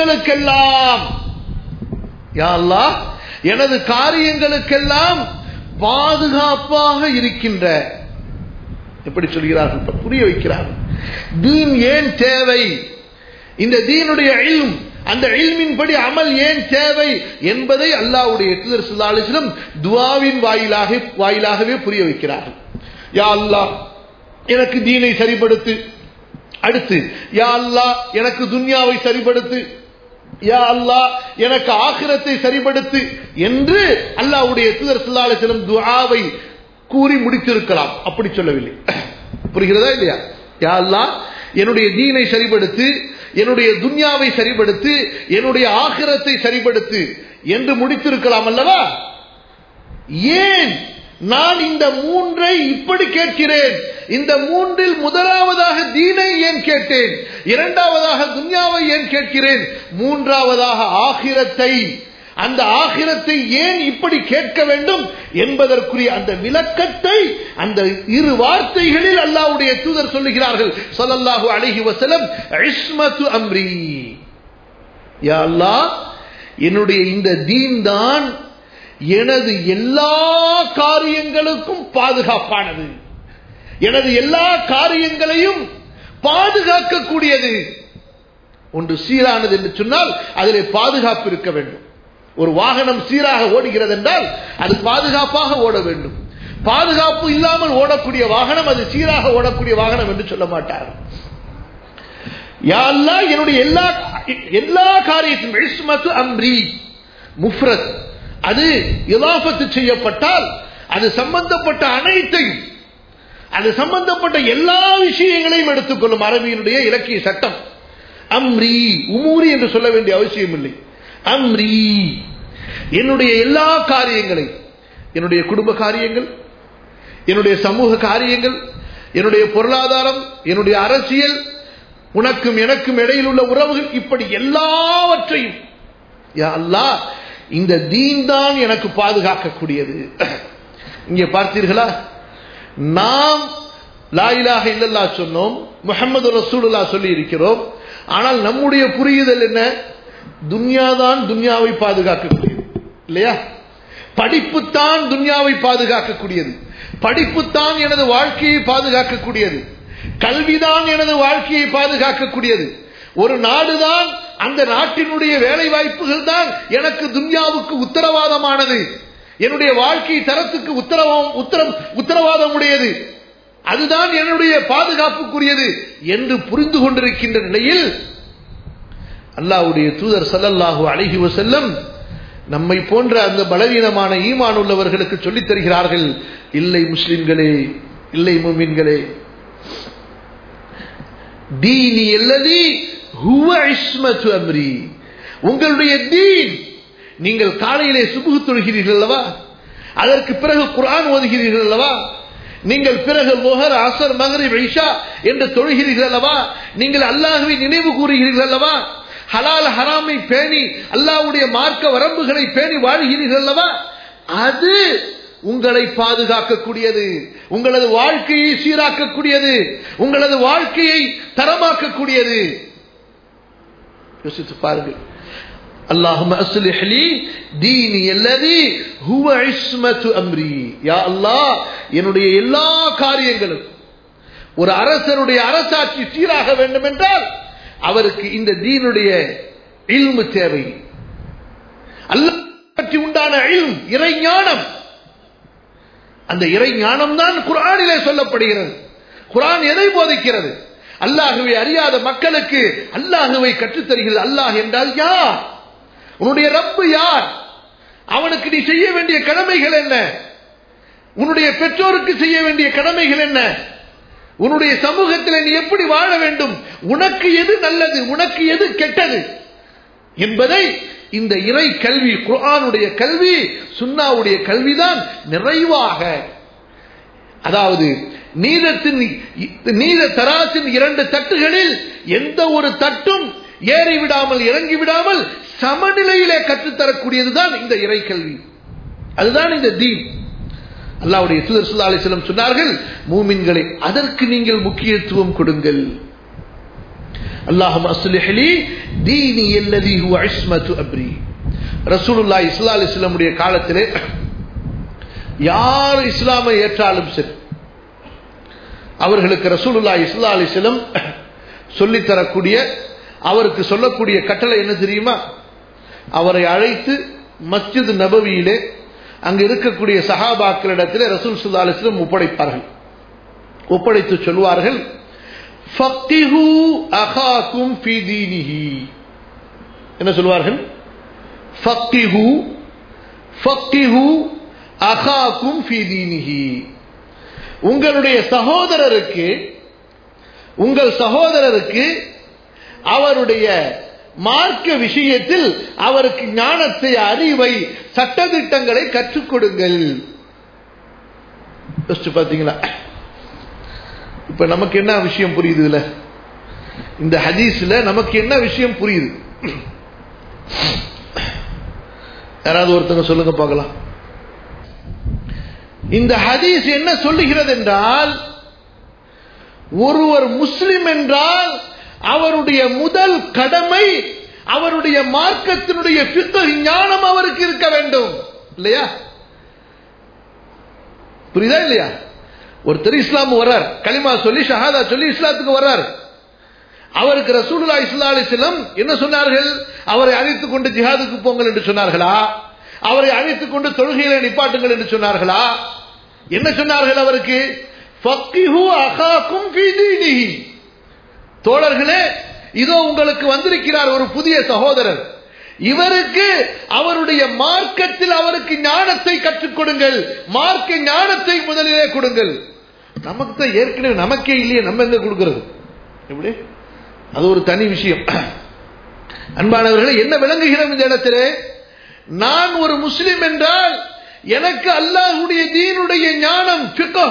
காரியங்களுக்கெல்லாம் யா அல்லாஹ் எனது காரியங்களுக்கெல்லாம் பாதுகாப்பாக இருக்கின்ற எப்படி சொல்கிறார்கள் புரிய வைக்கிறார்கள் தீன் ஏன் தேவை இந்த தீனுடைய இல்ம் அந்த இல்மின் படி அமல் ஏன் தேவை என்பதை அல்லாவுடைய எட்டுதர் சுல்லாலிசிலும் துவாவின் வாயிலாக வாயிலாகவே புரிய வைக்கிறார்கள் யா அல்லாஹ் எனக்கு தீனை சரிபடுத்து அடுத்து யா அல்லா எனக்கு துன்யாவை சரிபடுத்து யா அல்லா எனக்கு ஆக்கிரத்தை சரிபடுத்து என்று அல்லாவுடைய தூதர் சுல்லாலிசிலும் துவாவை கூறி முடித்திருக்கலாம் அப்படி சொல்லவில்லை புரிகிறதா இல்லையா யா அல்லா என்னுடைய தீனை சரிபடுத்து என்னுடைய துன்யாவை சரிபடுத்து என்னுடைய ஆகிரத்தை சரிபடுத்து என்று முடித்திருக்கலாம் அல்லவா ஏன் நான் இந்த மூன்றை இப்படி கேட்கிறேன் இந்த மூன்றில் முதலாவதாக தீனை ஏன் கேட்டேன் இரண்டாவதாக துன்யாவை ஏன் கேட்கிறேன் மூன்றாவதாக ஆகிரத்தை அந்த ஆகிரத்தை ஏன் இப்படி கேட்க வேண்டும் என்பதற்குரிய அந்த விளக்கத்தை அந்த இரு வார்த்தைகளில் அல்லாவுடைய தூதர் சொல்லுகிறார்கள் சொல்லல்லாஹு அழகி வசலம் இஸ்மத்து அம்ரி யா அல்லாஹ் என்னுடைய இந்த தீன் தான் எனது எல்லா காரியங்களுக்கும் பாதுகாப்பானது எனது எல்லா காரியங்களையும் பாதுகாக்கக்கூடியது ஒன்று சீரானது என்று சொன்னால் அதிலே பாதுகாப்பு இருக்க வேண்டும் ஒரு வாகனம் சீராக ஓடுகிறது என்றால் அது பாதுகாப்பாக ஓட வேண்டும் பாதுகாப்பு இல்லாமல் ஓடக்கூடிய வாகனம் அது சீராக ஓடக்கூடிய வாகனம் என்று சொல்ல மாட்டார் யாழ்லா என்னுடைய எல்லா எல்லா காரியத்தின் அம்ரி முஃப்ரத் அது இலாபத்து செய்யப்பட்டால் அது சம்பந்தப்பட்ட அனைத்தையும் அது சம்பந்தப்பட்ட எல்லா விஷயங்களையும் எடுத்துக்கொள்ளும் அரபியினுடைய இலக்கிய சட்டம் அம்ரி உமூரி என்று சொல்ல வேண்டிய அவசியம் இல்லை அம்ரி என்னுடைய எல்லா காரியங்களை என்னுடைய குடும்ப காரியங்கள் என்னுடைய சமூக காரியங்கள் என்னுடைய பொருளாதாரம் என்னுடைய அரசியல் உனக்கும் எனக்கும் இடையில் உள்ள உறவுகள் இப்படி எல்லாவற்றையும் யா அல்லாஹ் இந்த தீன் தான் எனக்கு பாதுகாக்கக்கூடியது இங்கே பார்த்தீர்களா நாம் லாயிலாக இல்லல்லா சொன்னோம் முகமது ரசூலுல்லா சொல்லி இருக்கிறோம் ஆனால் நம்முடைய புரியுதல் என்ன துன்யாதான் துன்யாவை பாதுகாக்கக்கூடியது இல்லையா படிப்புத்தான் துன்யாவை பாதுகாக்கக்கூடியது படிப்புத்தான் எனது வாழ்க்கையை பாதுகாக்கக்கூடியது கல்விதான் எனது வாழ்க்கையை பாதுகாக்கக்கூடியது ஒரு நாடுதான் அந்த நாட்டினுடைய வேலை வாய்ப்புகள் தான் எனக்கு துன்யாவுக்கு உத்தரவாதமானது என்னுடைய வாழ்க்கை தரத்துக்கு உத்தரவாதம் உத்தரம் உத்தரவாதம் உடையது அதுதான் என்னுடைய பாதுகாப்புக்குரியது என்று புரிந்து கொண்டிருக்கின்ற நிலையில் அல்லாவுடைய தூதர் சல்லல்லாஹு அழகி செல்லம் நம்மை போன்ற அந்த பலவீனமான ஈமான் உள்ளவர்களுக்கு சொல்லித் தருகிறார்கள் இல்லை முஸ்லிம்களே இல்லை முமின்களே தீனி அல்லதி ஹுவ இஸ்மத்து அம்ரி உங்களுடைய தீன் நீங்கள் காலையிலே சுபுகு தொழுகிறீர்கள் அல்லவா அதற்கு பிறகு குரான் ஓதுகிறீர்கள் அல்லவா நீங்கள் பிறகு முகர் அசர் மகரி ஐஷா என்று தொழுகிறீர்கள் அல்லவா நீங்கள் அல்லாஹுவை நினைவு கூறுகிறீர்கள் அல்லவா ஹலால் ஹராமை பேணி அல்லாவுடைய மார்க்க வரம்புகளை பேணி வாழ்கிறீர்கள் அல்லவா அது உங்களை பாதுகாக்கக்கூடியது உங்களது வாழ்க்கையை சீராக்கக்கூடியது உங்களது வாழ்க்கையை தரமாக்கக்கூடியது யோசித்து பாருங்கள் اللهم اصلح لي ديني الذي هو عصمه امري يا الله என்னுடைய எல்லா காரியங்களும் ஒரு அரசருடைய அரசாட்சி சீராக வேண்டும் என்றால் அவருக்கு இந்த தீனுடைய இல்மு தேவை அல்லாஹ் பற்றி உண்டான இல்ம் இறை ஞானம் அந்த இறை ஞானம் தான் குரானிலே சொல்லப்படுகிறது குரான் எதை போதிக்கிறது அல்லாஹுவை அறியாத மக்களுக்கு அல்லாஹுவை கற்றுத்தருகிறது அல்லாஹ் என்றால் யார் உன்னுடைய ரப்பு யார் அவனுக்கு நீ செய்ய வேண்டிய கடமைகள் என்ன உன்னுடைய பெற்றோருக்கு செய்ய வேண்டிய கடமைகள் என்ன உன்னுடைய சமூகத்தில் நீ எப்படி வாழ வேண்டும் உனக்கு எது நல்லது உனக்கு எது கெட்டது என்பதை இந்த இறை கல்வி குரானுடைய கல்வி சுன்னாவுடைய கல்விதான் நிறைவாக அதாவது நீதத்தின் நீத தராசின் இரண்டு தட்டுகளில் எந்த ஒரு தட்டும் ஏறி விடாமல் இறங்கி விடாமல் சமநிலையிலே கற்றுத்தரக்கூடியதுதான் இந்த இறை கல்வி அதுதான் இந்த தீன் அல்லாவுடைய தூதர் சுல்லா அலிஸ்லம் சொன்னார்கள் மூமின்களை அதற்கு நீங்கள் முக்கியத்துவம் கொடுங்கள் அல்லாஹும் அஸ்லிஹலி தீனி அல்லதி ஹுவ இஸ்மத்து அப்ரி ரசூலுல்லாஹி ஸல்லல்லாஹு அலைஹி வஸல்லமுடைய காலத்திலே யார் இஸ்லாமை ஏற்றாலும் சரி அவர்களுக்கு ரசூலுல்லா இஸ்லா அலிஸ்லம் சொல்லித்தரக்கூடிய அவருக்கு சொல்லக்கூடிய கட்டளை என்ன தெரியுமா அவரை அழைத்து மஸ்ஜித் நபவியிலே அங்கு இருக்கக்கூடிய சஹாபாக்களிடத்தில் ரசூல் சுல்லா அலிஸ்லம் ஒப்படைப்பார்கள் ஒப்படைத்து சொல்வார்கள் ஃபக்திஹு அகாக்கும் ஃபி தீனிஹி என்ன சொல்வார்கள் ஃபக்திஹு ஃபக்திஹு அகாக்கும் ஃபி தீனிஹி உங்களுடைய சகோதரருக்கு உங்கள் சகோதரருக்கு அவருடைய மார்க்க விஷயத்தில் அவருக்கு ஞானத்தை அறிவை சட்டதிட்டங்களை கற்றுக் கொடுங்கள் பாத்தீங்களா இப்ப நமக்கு என்ன விஷயம் புரியுது இல்ல இந்த ஹதீஸ்ல நமக்கு என்ன விஷயம் புரியுது யாராவது ஒருத்தங்க சொல்லுங்க பார்க்கலாம் இந்த ஹதீஸ் என்ன சொல்லுகிறது என்றால் ஒருவர் முஸ்லிம் என்றால் அவருடைய முதல் கடமை அவருடைய மார்க்கத்தினுடைய ஞானம் அவருக்கு இருக்க வேண்டும் இல்லையா புரியுதா இல்லையா ஒருத்தர் இஸ்லாம் வர்றார் களிமா சொல்லி ஷஹாதா சொல்லி இஸ்லாத்துக்கு வர்றார் அவருக்கு ரசூலுல்லா இஸ்லா அலிஸ்லம் என்ன சொன்னார்கள் அவரை அழைத்துக் கொண்டு ஜிஹாதுக்கு போங்கள் என்று சொன்னார்களா அவரை அழைத்துக் கொண்டு தொழுகையில நிப்பாட்டுங்கள் என்று சொன்னார்களா என்ன சொன்னார்கள் அவருக்கு தோழர்களே இதோ உங்களுக்கு வந்திருக்கிறார் ஒரு புதிய சகோதரர் இவருக்கு அவருடைய மார்க்கத்தில் அவருக்கு ஞானத்தை கற்றுக் கொடுங்கள் மார்க்க ஞானத்தை முதலிலே கொடுங்கள் நமக்கு தான் ஏற்கனவே நமக்கே இல்லையே நம்ம எங்க கொடுக்கிறது எப்படி அது ஒரு தனி விஷயம் அன்பானவர்களை என்ன விளங்குகிறோம் இந்த இடத்திலே நான் ஒரு முஸ்லிம் என்றால் எனக்கு அல்லாஹுடைய தீனுடைய ஞானம்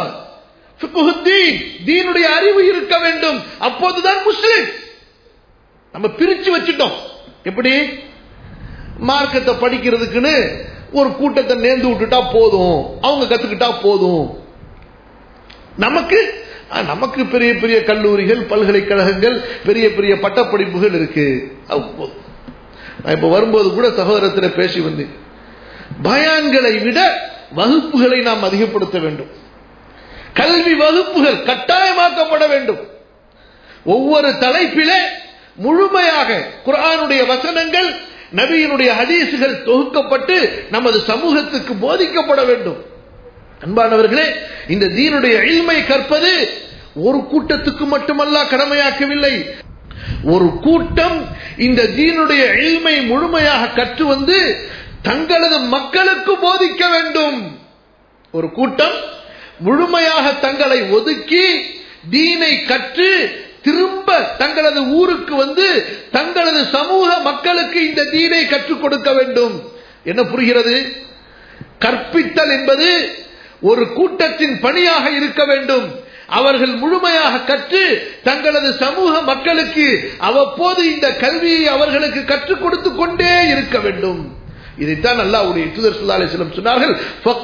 தீனுடைய அறிவு இருக்க வேண்டும் அப்போதுதான் முஸ்லிம் நம்ம பிரிச்சு வச்சுட்டோம் எப்படி மார்க்கத்தை படிக்கிறதுக்குன்னு ஒரு கூட்டத்தை நேர்ந்து விட்டுட்டா போதும் அவங்க கத்துக்கிட்டா போதும் நமக்கு நமக்கு பெரிய பெரிய கல்லூரிகள் பல்கலைக்கழகங்கள் பெரிய பெரிய பட்டப்படிப்புகள் இருக்கு நான் இப்ப வரும்போது கூட சகோதரத்தில் பேசி வந்தேன் பயான்களை விட வகுப்புகளை நாம் அதிகப்படுத்த வேண்டும் கல்வி வகுப்புகள் கட்டாயமாக்கப்பட வேண்டும் ஒவ்வொரு தலைப்பிலே முழுமையாக குரானுடைய வசனங்கள் நபியினுடைய ஹதீசுகள் தொகுக்கப்பட்டு நமது சமூகத்துக்கு போதிக்கப்பட வேண்டும் அன்பானவர்களே இந்த தீனுடைய இல்மை கற்பது ஒரு கூட்டத்துக்கு மட்டுமல்ல கடமையாக்கவில்லை ஒரு கூட்டம் இந்த தீனுடைய இல்மை முழுமையாக கற்று வந்து தங்களது மக்களுக்கு போதிக்க வேண்டும் ஒரு கூட்டம் முழுமையாக தங்களை ஒதுக்கி தீனை கற்று திரும்ப தங்களது ஊருக்கு வந்து தங்களது சமூக மக்களுக்கு இந்த தீனை கற்றுக் கொடுக்க வேண்டும் என்ன புரிகிறது கற்பித்தல் என்பது ஒரு கூட்டத்தின் பணியாக இருக்க வேண்டும் அவர்கள் முழுமையாக கற்று தங்களது சமூக மக்களுக்கு அவ்வப்போது இந்த கல்வியை அவர்களுக்கு கற்றுக் கொடுத்து கொண்டே இருக்க வேண்டும் இதைத்தான் அல்லாவுடைய தூதர் சுல்லா செல்லம் சொன்னார்கள்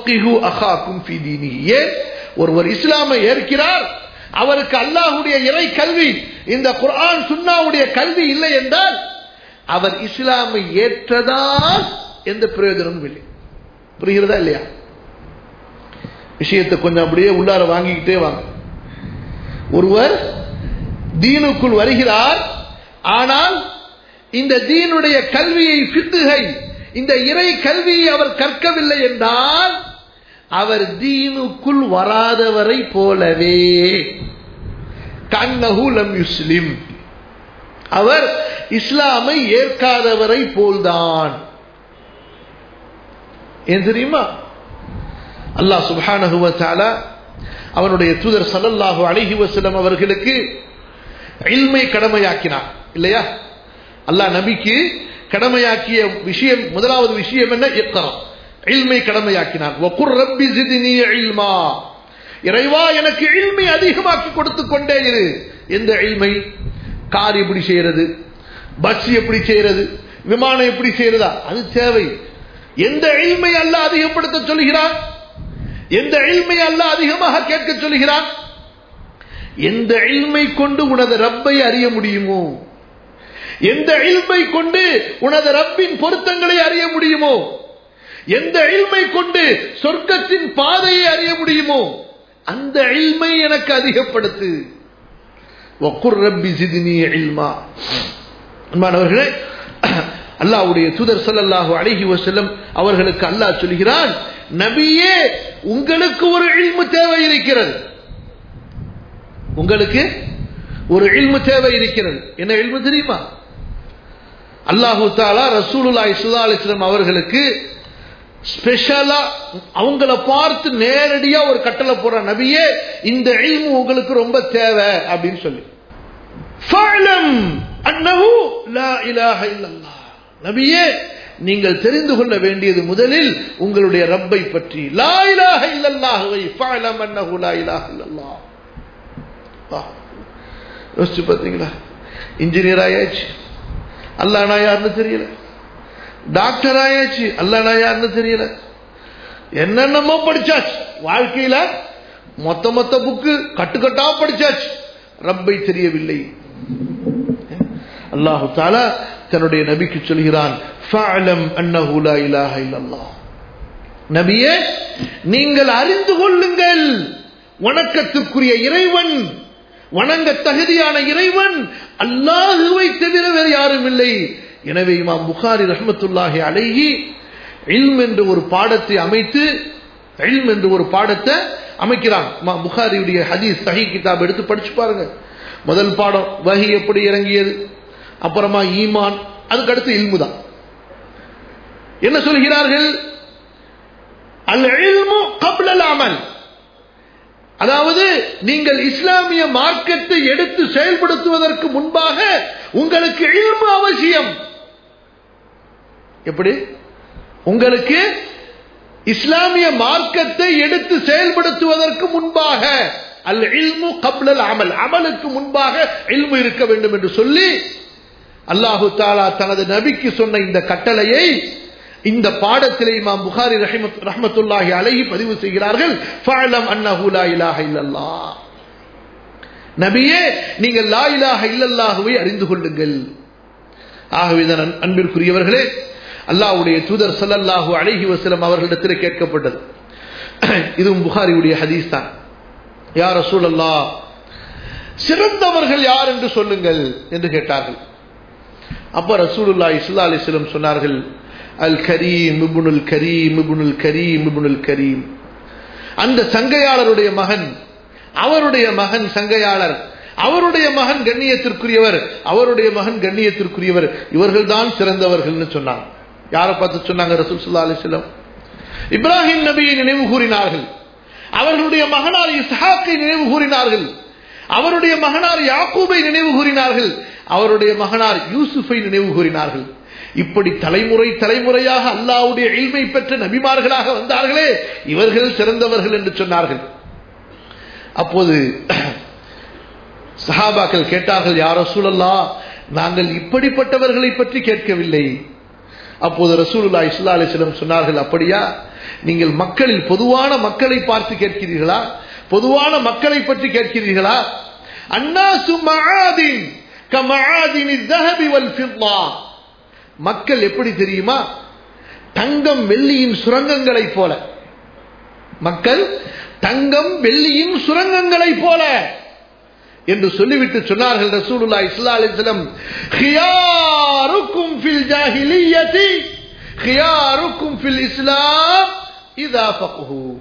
ஏன் ஒருவர் இஸ்லாமை ஏற்கிறார் அவருக்கு அல்லாஹுடைய இறை கல்வி இந்த குர்ஆன் சுன்னாவுடைய கல்வி இல்லை என்றால் அவர் இஸ்லாமை ஏற்றதால் எந்த பிரயோஜனமும் இல்லை புரிகிறதா இல்லையா விஷயத்தை கொஞ்சம் அப்படியே உள்ளார வாங்கிக்கிட்டே வாங்க ஒருவர் தீனுக்குள் வருகிறார் ஆனால் இந்த தீனுடைய கல்வியை பித்துகை இந்த இறை கல்வியை அவர் கற்கவில்லை என்றால் அவர் தீனுக்குள் வராதவரை போலவே கண்ணகுலம் முஸ்லிம் அவர் இஸ்லாமை ஏற்காதவரை போல்தான் ஏன் தெரியுமா அல்லாஹ் சுபானகுவத்தால அவனுடைய தூதர் சல்லல்லாஹு அழகி வசலம் அவர்களுக்கு இல்மை கடமையாக்கினார் இல்லையா அல்லாஹ் நபிக்கு கடமையாக்கிய விஷயம் முதலாவது விஷயம் என்ன இக்கரம் இல்மை கடமையாக்கினார் வகுர் ரப்பி ஜிதினி இல்மா இறைவா எனக்கு இல்மை அதிகமாக்கி கொடுத்து கொண்டே இரு எந்த இல்மை கார் எப்படி செய்யறது பஸ் எப்படி செய்யறது விமானம் எப்படி செய்யறதா அது தேவை எந்த இல்மை அல்ல அதிகப்படுத்த சொல்கிறான் எந்த இல்மை அல்ல அதிகமாக கேட்க சொல்கிறான் எந்த இல்மை கொண்டு உனது ரப்பை அறிய முடியுமோ எந்த இல்மை கொண்டு உனது ரப்பின் பொருத்தங்களை அறிய முடியுமோ எந்த இல்மை கொண்டு சொர்க்கத்தின் பாதையை அறிய முடியுமோ அந்த இல்மை எனக்கு அதிகப்படுத்து வக்குர் ரப்பி சிதினி இல்மா அன்பானவர்களே அல்லாஹ்வுடைய தூதர் ஸல்லல்லாஹு அலைஹி வஸல்லம் அவர்களுக்கு அல்லாஹ் சொல்கிறான் நபியே உங்களுக்கு ஒரு இல்மு தேவை இருக்கிறது உங்களுக்கு ஒரு இல்மு தேவை இருக்கிறது என்ன இல்மு தெரியுமா அல்லாஹு தாலா ரசூலுல்லாஹி ஸல்லல்லாஹு அலைஹி வஸல்லம் அவர்களுக்கு ஸ்பெஷலா அவங்கள பார்த்து நேரடியா ஒரு கட்டளை போற நபியே இந்த இல்மு உங்களுக்கு ரொம்ப தேவை அப்படின்னு சொல்லி ஃபஅலம் அன்னஹு லா இலாஹ இல்லல்லாஹ் நபியே நீங்கள் தெரிந்து கொள்ள வேண்டியது முதலில் உங்களுடைய ரப்பை பற்றி லா இலாஹ இல்லல்லாஹுவை ஃபஅலம் அன்னஹு லா இலாஹ இல்லல்லாஹ் வா. யோசிச்சு பார்த்தீங்களா இன்ஜினியர் ஆயாச்சு அல்லாஹ்னா யாருன்னு தெரியல டாக்டர் ஆயாச்சு அல்லாஹ்னா யாருன்னு தெரியல என்னென்னமோ படிச்சாச்சு வாழ்க்கையில மொத்த மொத்த புக்கு கட்டுக்கட்டா படிச்சாச்சு ரப்பை தெரியவில்லை அல்லாஹு தாலா தன்னுடைய நபிக்கு சொல்கிறான் ஃபஅலம் அன்னஹு லா இலாஹ இல்லல்லாஹ் நபியே நீங்கள் அறிந்து கொள்ளுங்கள் வணக்கத்துக்குரிய இறைவன் வணங்க தகுதியான இறைவன் அல்லாஹுவை தவிர வேறு யாரும் இல்லை எனவே இமாம் புகாரி ரஹ்மத்துல்லாஹி அலைஹி இல்ம் என்ற ஒரு பாடத்தை அமைத்து இல்ம் என்ற ஒரு பாடத்தை அமைக்கிறான் இமாம் புகாரியுடைய ஹதீஸ் சஹி கிதாப் எடுத்து படிச்சு பாருங்க முதல் பாடம் வஹி எப்படி இறங்கியது அப்புறமா ஈமான் அதுக்கு அடுத்து இல்மு தான் என்ன சொல்கிறார்கள் அல் இல்மு கப்லல் அமல் அதாவது நீங்கள் இஸ்லாமிய மார்க்கத்தை எடுத்து செயல்படுத்துவதற்கு முன்பாக உங்களுக்கு இல்மு அவசியம் எப்படி உங்களுக்கு இஸ்லாமிய மார்க்கத்தை எடுத்து செயல்படுத்துவதற்கு முன்பாக அல் இல்மு கப்லல் அமல் அமலுக்கு முன்பாக இல்மு இருக்க வேண்டும் என்று சொல்லி அல்லாஹு தாலா தனது நபிக்கு சொன்ன இந்த கட்டளையை இந்த பாடத்திலே இமாம் புகாரி ரஹிமத் ரஹ்மத்துல்லாஹி அலைஹி பதிவு செய்கிறார்கள் ஃபஅலம் அன்னஹு லா இலாஹ இல்லல்லாஹ் நபியே நீங்கள் லா இலாஹ இல்லல்லாஹுவை அறிந்து கொள்ளுங்கள் ஆகவே தான் அன்- அன்பிற்குரியவர்களே அல்லாஹ்வுடைய தூதர் ஸல்லல்லாஹு அலைஹி வஸல்லம் அவர்களிடத்தில் கேட்கப்பட்டது இதுவும் புகாரியுடைய ஹதீஸ் தான் யா ரசூலல்லாஹ் சிறந்தவர்கள் யார் என்று சொல்லுங்கள் என்று கேட்டார்கள் அப்ப ரசூலுல்லாஹி ஸல்லல்லாஹு அலைஹி வஸல்லம் சொன்னார்கள் அல் கரீம் இப்னுல் கரீம் இப்னுல் கரீம் இப்னுல் கரீம் அந்த சங்கையாளருடைய மகன் அவருடைய மகன் சங்கையாளர் அவருடைய மகன் கண்ணியத்திற்குரியவர் அவருடைய மகன் கண்ணியத்திற்குரியவர் இவர்கள்தான் சிறந்தவர்கள்னு சொன்னாங்க யாரை பார்த்து சொன்னாங்க ரசூல் ஸல்லல்லாஹு அலைஹி வஸல்லம் இப்ராஹிம் நபியை நினைவு கூறினார்கள் அவர்களுடைய மகனார் இஸ்ஹாக்கை நினைவு கூறினார்கள் அவருடைய மகனார் யாக்கூபை நினைவு கூறினார்கள் அவருடைய மகனார் யூசுஃபை நினைவு கூறினார்கள் இப்படி தலைமுறை தலைமுறையாக அல்லாஹ்வுடைய இல்மை பெற்ற நபிமார்களாக வந்தார்களே இவர்கள் சிறந்தவர்கள் என்று சொன்னார்கள் அப்போது சஹாபாக்கள் கேட்டார்கள் யாரோ சூழல்லா நாங்கள் இப்படிப்பட்டவர்களை பற்றி கேட்கவில்லை அப்போது ரசூலுல்லாஹி ஸல்லல்லாஹு அலைஹி வஸல்லம் சொன்னார்கள் அப்படியா நீங்கள் மக்களில் பொதுவான மக்களை பார்த்து கேட்கிறீர்களா பொதுவான மக்களை பற்றி கேட்கிறீர்களா அன்னாசு மஆதின் கமஆதினி الذهب والفضة மக்கள் எப்படி தெரியுமா தங்கம் வெள்ளியின் சுரங்கங்களைப் போல மக்கள் தங்கம் வெள்ளியின் சுரங்கங்களைப் போல என்று சொல்லிவிட்டு சொன்னார்கள் ரசூலுல்லாஹி ஸல்லல்லாஹு அலைஹி வஸல்லம் خياركم في الجاهليه خياركم في الاسلام اذا فقهوا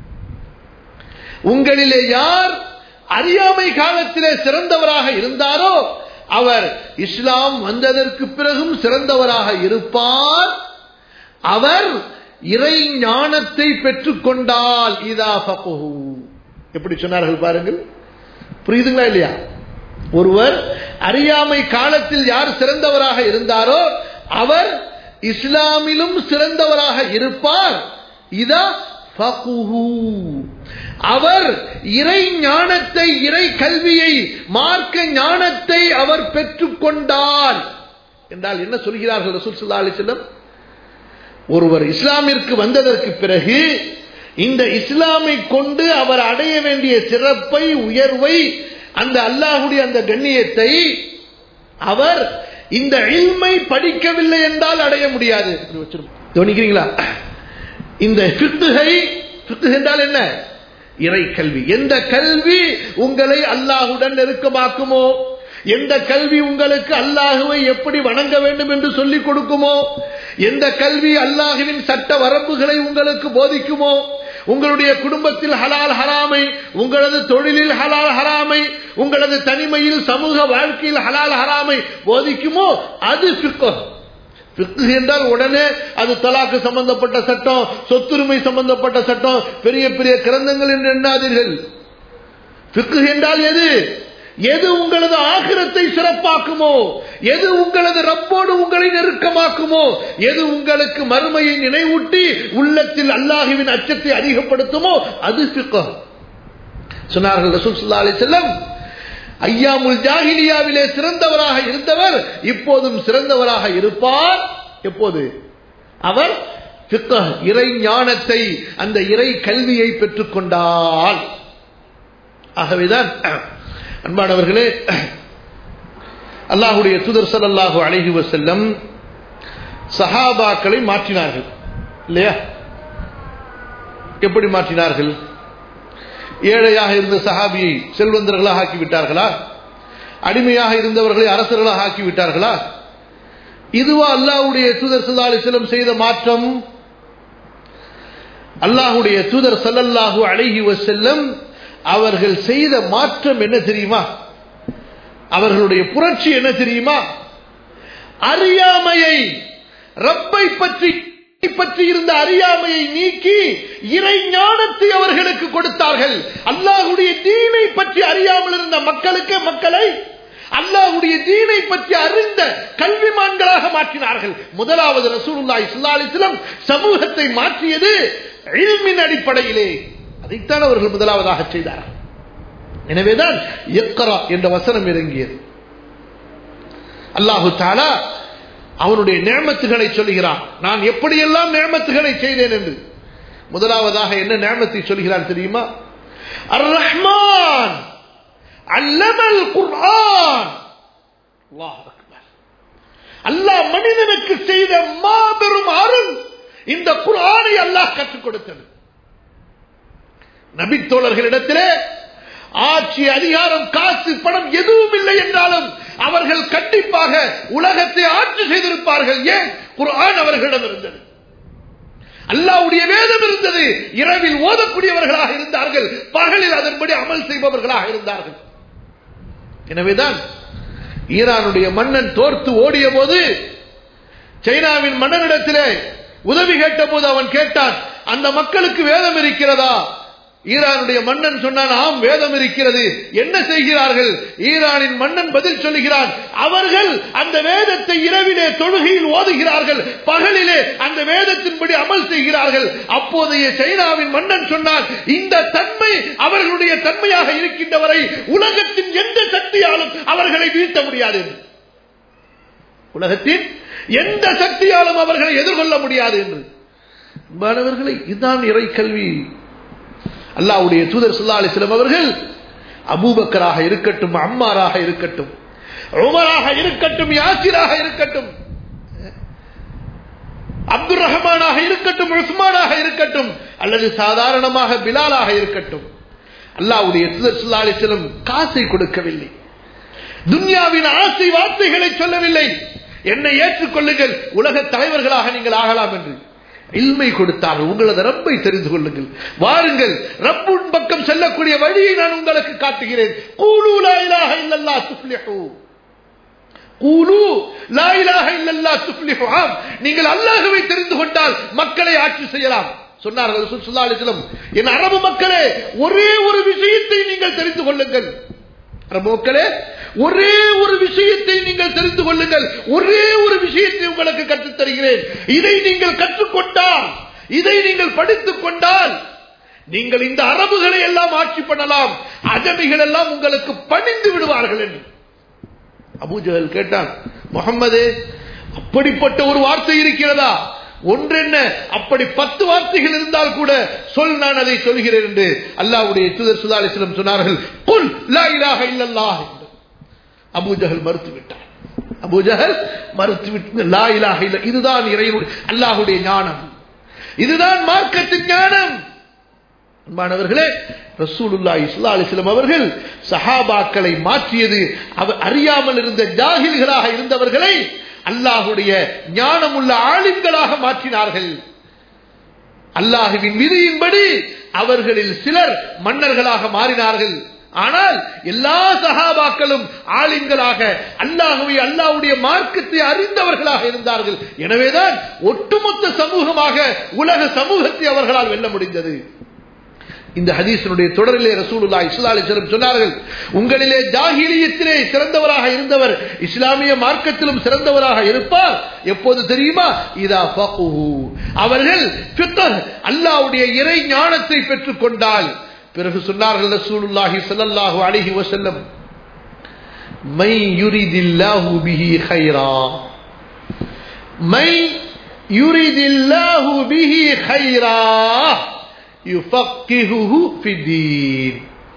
உங்களிலே யார் அறியாமை காலத்திலே சிறந்தவராக இருந்தாரோ அவர் இஸ்லாம் வந்ததற்கு பிறகும் சிறந்தவராக இருப்பார் அவர் இறை ஞானத்தை பெற்றுக்கொண்டால் இதா ஃபகுஹு எப்படி சொன்னார்கள் பாருங்கள் புரியுதுங்களா இல்லையா ஒருவர் அறியாமை காலத்தில் யார் சிறந்தவராக இருந்தாரோ அவர் இஸ்லாமிலும் சிறந்தவராக இருப்பார் இதா ஃபகுஹு அவர் இறை ஞானத்தை இறை கல்வியை மார்க்க ஞானத்தை அவர் பெற்றுக்கொண்டார் என்றால் என்ன சொல்கிறார்கள் ரசூல் ஸல்லல்லாஹு அலைஹி வஸல்லம் ஒருவர் இஸ்லாமிற்கு வந்ததற்கு பிறகு இந்த இஸ்லாமை கொண்டு அவர் அடைய வேண்டிய சிறப்பை உயர்வை அந்த அல்லாஹுடைய அந்த கண்ணியத்தை அவர் இந்த இல்மை படிக்கவில்லை என்றால் அடைய முடியாது கவனிக்கிறீங்களா இந்த ஃபிக்குகை ஃபிக்கு என்றால் என்ன இறை கல்வி எந்த கல்வி உங்களை அல்லாஹுடன் நெருக்கமாக்குமோ எந்த கல்வி உங்களுக்கு அல்லாஹுவை எப்படி வணங்க வேண்டும் என்று சொல்லிக் கொடுக்குமோ எந்த கல்வி அல்லாஹுவின் சட்ட வரம்புகளை உங்களுக்கு போதிக்குமோ உங்களுடைய குடும்பத்தில் ஹலால் ஹராமை உங்களது தொழிலில் ஹலால் ஹராமை உங்களது தனிமையில் சமூக வாழ்க்கையில் ஹலால் ஹராமை போதிக்குமோ அது ஃபிக்கு ஃபிக்கு என்றால் உடனே அது தலாக்கு சம்பந்தப்பட்ட சட்டம் சொத்துரிமை சம்பந்தப்பட்ட சட்டம் பெரிய பெரிய கிரந்தங்கள் என்று எண்ணாதீர்கள் ஃபிக்கு என்றால் எது எது உங்களது ஆகிரத்தை சிறப்பாக்குமோ எது உங்களது ரப்போடு உங்களை நெருக்கமாக்குமோ எது உங்களுக்கு மறுமையை நினைவூட்டி உள்ளத்தில் அல்லாஹுவின் அச்சத்தை அதிகப்படுத்துமோ அது ஃபிக்கு சொன்னார்கள் ரசூல் ஸல்லல்லாஹு அலைஹி வஸல்லம் ஐயாமுல் ஜாஹிலியாவிலே சிறந்தவராக இருந்தவர் இப்போதும் சிறந்தவராக இருப்பார் எப்போது அவர் ஃபிக்ஹ் இறை ஞானத்தை அந்த இறை கல்வியை பெற்றுக்கொண்டால் ஆகவேதான் அன்பானவர்களே அல்லாஹுடைய தூதர் ஸல்லல்லாஹு அலைஹி வஸல்லம் சஹாபாக்களை மாற்றினார்கள் இல்லையா எப்படி மாற்றினார்கள் ஏழையாக இருந்த சஹாபியை செல்வந்தர்களாக ஆக்கிவிட்டார்களா அடிமையாக இருந்தவர்களை அரசர்களாக ஆக்கிவிட்டார்களா இதுவா அல்லாஹுடைய தூதர் சல்லா அலிஸ்லம் செய்த மாற்றம் அல்லாஹுடைய தூதர் சல்லல்லாஹு அழகி வசல்லம் அவர்கள் செய்த மாற்றம் என்ன தெரியுமா அவர்களுடைய புரட்சி என்ன தெரியுமா அறியாமையை ரப்பை பற்றி பற்றி இருந்த அறியாமையை நீக்கி இறை ஞானத்தை அவர்களுக்கு கொடுத்தார்கள் அல்லாஹுடைய தீனை பற்றி அறியாமல் இருந்த மக்களுக்கு மக்களை அல்லாஹுடைய தீனை பற்றி அறிந்த கல்விமான்களாக மாற்றினார்கள் முதலாவது ரசூலுல்லாஹி ஸல்லல்லாஹு அலைஹி வஸல்லம் சமூகத்தை மாற்றியது இல்மின் அடிப்படையிலே அதைத்தான் அவர்கள் முதலாவதாக செய்தார்கள் எனவேதான் இக்ரா என்ற வசனம் இறங்கியது அல்லாஹு தாலா அவனுடைய நேமத்துகளை சொல்லுகிறான் நான் எப்படியெல்லாம் நேமத்துகளை செய்தேன் என்று முதலாவதாக என்ன நேமத்தை சொல்கிறான் தெரியுமா அர் ரஹ்மான் அல்லமல் குர்ஆன் அல்லாஹ் மனிதனுக்கு செய்த மாபெரும் அருள் இந்த குர்ஆனை அல்லாஹ் கற்றுக் கொடுத்தது நபித்தோழர்களிடத்திலே ஆட்சி அதிகாரம் காசு பணம் எதுவும் இல்லை என்றாலும் அவர்கள் கண்டிப்பாக உலகத்தை ஆட்சி செய்திருப்பார்கள் ஏன் குர்ஆன் அவர்களிடம் இருந்தது அல்லாவுடைய வேதம் இருந்தது இரவில் ஓதக்கூடியவர்களாக இருந்தார்கள் பகலில் அதன்படி அமல் செய்பவர்களாக இருந்தார்கள் எனவேதான் ஈரானுடைய மன்னன் தோர்த்து ஓடிய போது சைனாவின் மன்னனிடத்திலே உதவி கேட்ட போது அவன் கேட்டான் அந்த மக்களுக்கு வேதம் இருக்கிறதா ஈரானுடைய மன்னன் சொன்னான் ஆம் வேதம் இருக்கிறது என்ன செய்கிறார்கள் ஈரானின் மன்னன் பதில் சொல்லுகிறான் அவர்கள் அந்த வேதத்தை இரவிலே தொழுகையில் ஓதுகிறார்கள் பகலிலே அந்த வேதத்தின்படி அமல் செய்கிறார்கள் அப்போதைய சைனாவின் மன்னன் சொன்னான் இந்த தன்மை அவர்களுடைய தன்மையாக இருக்கின்றவரை உலகத்தின் எந்த சக்தியாலும் அவர்களை வீழ்த்த முடியாது உலகத்தின் எந்த சக்தியாலும் அவர்களை எதிர்கொள்ள முடியாது என்று மாணவர்களை இதுதான் இறை கல்வி அல்லாவுடைய தூதர் சுல்லா அலிஸ்லம் அவர்கள் அபூபக்கராக இருக்கட்டும் அம்மாராக இருக்கட்டும் உமராக இருக்கட்டும் யாசிராக இருக்கட்டும் அப்துல் ரஹ்மானாக இருக்கட்டும் உஸ்மானாக இருக்கட்டும் அல்லது சாதாரணமாக பிலாலாக இருக்கட்டும் அல்லாவுடைய தூதர் சுல்லா அலிஸ்லம் காசை கொடுக்கவில்லை துன்யாவின் ஆசை வார்த்தைகளை சொல்லவில்லை என்னை ஏற்றுக்கொள்ளுங்கள் உலக தலைவர்களாக நீங்கள் ஆகலாம் என்று இல்மை கொடுத்தார் உங்களது ரப்பை தெரிந்து கொள்ளுங்கள் வாருங்கள் ரப்புன் பக்கம் செல்லக்கூடிய வழியை நான் உங்களுக்கு காட்டுகிறேன் கூலு லாயிலாக இல்லல்லா துஃப்லிஹு கூலு லாயிலாக இல்லல்லா துஃப்லிஹு ஆம் நீங்கள் அல்லாஹ்வை தெரிந்து கொண்டால் மக்களை ஆட்சி செய்யலாம் சொன்னார்கள் ரசூல் ஸல்லல்லாஹு அலைஹி வஸல்லம் என் அரபு மக்களே ஒரே ஒரு விஷயத்தை நீங்கள் தெரிந்து கொள்ளுங்கள் அரபு மக்களே ஒரே ஒரு விஷயத்தை நீங்கள் தெரிந்து கொள்ளுங்கள் ஒரே ஒரு விஷயத்தை உங்களுக்கு கற்றுத் தருகிறேன் இதை நீங்கள் கற்றுக்கொண்டால் இதை நீங்கள் படித்துக் கொண்டால் நீங்கள் இந்த அரபுகளை எல்லாம் ஆட்சி பண்ணலாம் அஜமிகள் எல்லாம் உங்களுக்கு பணிந்து விடுவார்கள் என்று அபூஜகல் கேட்டான் முகம்மதே அப்படிப்பட்ட ஒரு வார்த்தை இருக்கிறதா ஒன்றென்ன அப்படி பத்து வார்த்தைகள் இருந்தால் கூட சொல் நான் அதை சொல்கிறேன் என்று அல்லாவுடைய தூதர் சுதாலிசிலம் சொன்னார்கள் புல் லா இலாஹ இல்லல்லாஹ் என்று அபூஜகல் மறுத்து விட்டார் அபூஜகல் மறுத்து விட்டு லா இலாஹ இல்ல இதுதான் இறைவனுடைய அல்லாஹுடைய ஞானம் இதுதான் மார்க்கத்தின் ஞானம் அன்பானவர்களே ரசூலுல்லா இஸ்லா அலிஸ்லம் அவர்கள் சஹாபாக்களை மாற்றியது அவர் அறியாமல் இருந்த ஜாகில்களாக இருந்தவர்களை அல்லாஹுடைய ஞானமுள்ள ஆளுங்களாக மாற்றினார்கள் அல்லாஹுவின் விதியின்படி அவர்களில் சிலர் மன்னர்களாக மாறினார்கள் ஆனால் எல்லா சகாபாக்களும் ஆளுங்களாக அல்லாஹுவை அல்லாஹுடைய மார்க்கத்தை அறிந்தவர்களாக இருந்தார்கள் எனவேதான் ஒட்டுமொத்த சமூகமாக உலக சமூகத்தை அவர்களால் வெல்ல முடிந்தது இந்த ஹதீசனுடைய தொடரிலே ரசூலுல்லா இஸ்லா அலிஸ்லம் சொன்னார்கள் உங்களிலே ஜாகிலியத்திலே சிறந்தவராக இருந்தவர் இஸ்லாமிய மார்க்கத்திலும் சிறந்தவராக இருப்பார் எப்போது தெரியுமா இதா ஃபகுஹு அவர்கள் ஃபிக்ஹ் அல்லாஹ்வுடைய இறை ஞானத்தை பெற்றுக் கொண்டால் பிறகு சொன்னார்கள் ரசூலுல்லாஹி ஸல்லல்லாஹு அலைஹி வஸல்லம் மை யுரிதில்லாஹு பிஹி கைரா மை யுரிதில்லாஹு பிஹி கைரா யுஃபக்கிஹுஹு ஃபிதீன்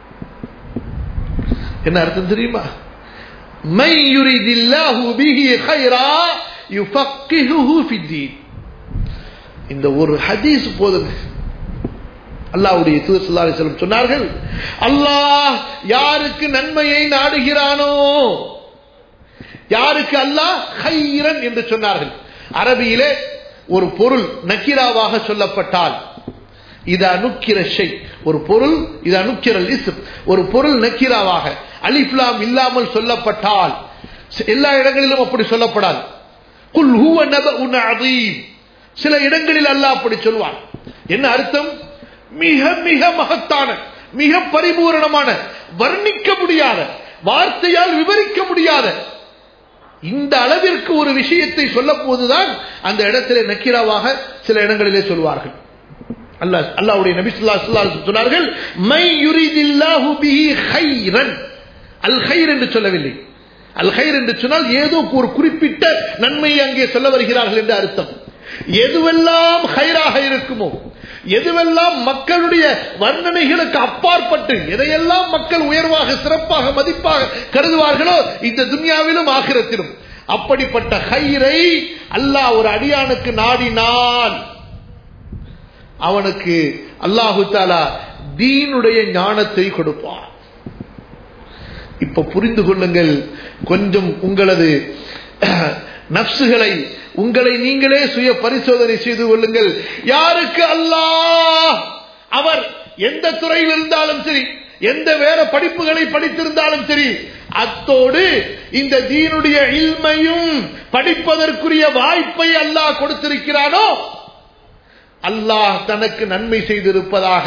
என்ன அர்த்தம் தெரியுமா மை யுரிதில்லாஹு பிஹி கைரா யுஃபக்கிஹுஹு ஃபிதீன் இந்த ஒரு ஹதீஸ் போதுங்க அல்லாவுடைய தூதர் ஸல்லல்லாஹு அலைஹி வஸல்லம் சொன்னார்கள் அல்லாஹ் யாருக்கு நன்மையை நாடுகிறானோ யாருக்கு அல்லாஹ் ஹைரன் என்று சொன்னார்கள் அரபியிலே ஒரு பொருள் நக்கிராவாக சொல்லப்பட்டால் இது அனுக்கிற ஷெய் ஒரு பொருள் இது அனுக்கிற இஸ்ம் ஒரு பொருள் நக்கிராவாக அலிஃப்லாம் இல்லாமல் சொல்லப்பட்டால் எல்லா இடங்களிலும் அப்படி சொல்லப்படாது குல் ஹுவ நபஉன் அதீம் சில இடங்களில் அல்லாஹ் அப்படி சொல்வான் என்ன அர்த்தம் மிக மிக மகத்தான மிக பரிபூரணமான வர்ணிக்க முடியாத வார்த்தையால் விவரிக்க முடியாத இந்த அளவிற்கு ஒரு விஷயத்தை சொல்ல போதுதான் அந்த இடத்திலே நக்கீராவாக சில இடங்களிலே சொல்வார்கள் அல்லாஹ் அல்லாஹ்வுடைய நபி ஸல்லல்லாஹு அலைஹி வஸல்லம் சொன்னார்கள் மை யுரிதில்லாஹு பிஹி கைரன் அல் கைர் என்று சொல்லவில்லை அல் கைர் என்று சொன்னால் ஏதோ ஒரு குறிப்பிட்ட நன்மையை அங்கே சொல்ல வருகிறார்கள் என்று அர்த்தம் எதுவெல்லாம் ஹைராக இருக்குமோ எதுவெல்லாம் மக்களுடைய வர்ணனைகளுக்கு அப்பாற்பட்டு எதையெல்லாம் மக்கள் உயர்வாக சிறப்பாக மதிப்பாக கருதுவார்களோ இந்த துன்யாவிலும் ஆகிரத்திலும் அப்படிப்பட்ட ஹைரை அல்லாஹ் ஒரு அடியானுக்கு நாடினான் அவனுக்கு அல்லாஹு தாலா தீனுடைய ஞானத்தை கொடுப்பான் இப்ப புரிந்து கொள்ளுங்கள் கொஞ்சம் உங்களது நப்சுகளை உங்களை நீங்களே சுய பரிசோதனை செய்து கொள்ளுங்கள் யாருக்கு அல்லாஹ் அவர் எந்த துறையில் இருந்தாலும் சரி எந்த வேற படிப்புகளை படித்திருந்தாலும் சரி அத்தோடு இந்த தீனுடைய இல்மையும் படிப்பதற்குரிய வாய்ப்பை அல்லாஹ் கொடுத்திருக்கிறானோ அல்லாஹ் தனக்கு நன்மை செய்திருப்பதாக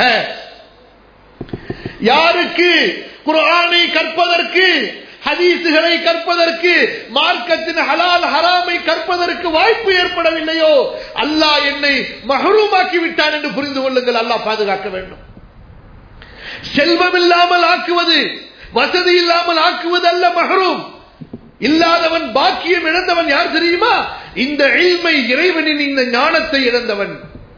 யாருக்கு குரானை கற்பதற்கு ஹதீசுகளை கற்பதற்கு மார்க்கத்தின் ஹலால் ஹராமை கற்பதற்கு வாய்ப்பு ஏற்படவில்லையோ அல்லாஹ் என்னை மகரூமாக்கி விட்டான் என்று புரிந்து கொள்ளுங்கள் அல்லாஹ் பாதுகாக்க வேண்டும் செல்வம் இல்லாமல் ஆக்குவது வசதி இல்லாமல் ஆக்குவது அல்ல மகரூம் இல்லாதவன் பாக்கியம் இழந்தவன் யார் தெரியுமா இந்த இல்மை இறைவனின் இந்த ஞானத்தை இழந்தவன்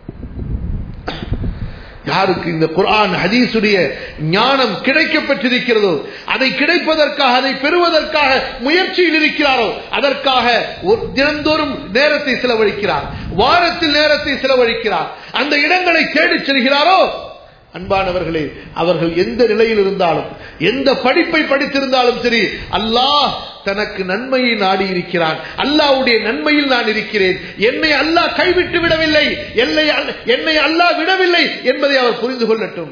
யாருக்கு இந்த குர்ஆன் ஹதீசுடைய ஞானம் கிடைக்கப்பட்டிருக்கிறதோ அதை கிடைப்பதற்காக அதை பெறுவதற்காக முயற்சியில் இருக்கிறாரோ அதற்காக தினந்தோறும் நேரத்தை செலவழிக்கிறார் வாரத்தில் நேரத்தை செலவழிக்கிறார் அந்த இடங்களை தேடிச் செல்கிறாரோ அன்பானவர்களே அவர்கள் எந்த நிலையில் இருந்தாலும் எந்த படிப்பை படித்திருந்தாலும் சரி அல்லாஹ் தனக்கு நன்மையை நாடி இருக்கிறான் அல்லாவுடைய நன்மையில் நான் இருக்கிறேன் என்னை அல்லாஹ் கைவிட்டு விடவில்லை என்னை என்னை அல்லாஹ் விடவில்லை என்பதை அவர் புரிந்து கொள்ளட்டும்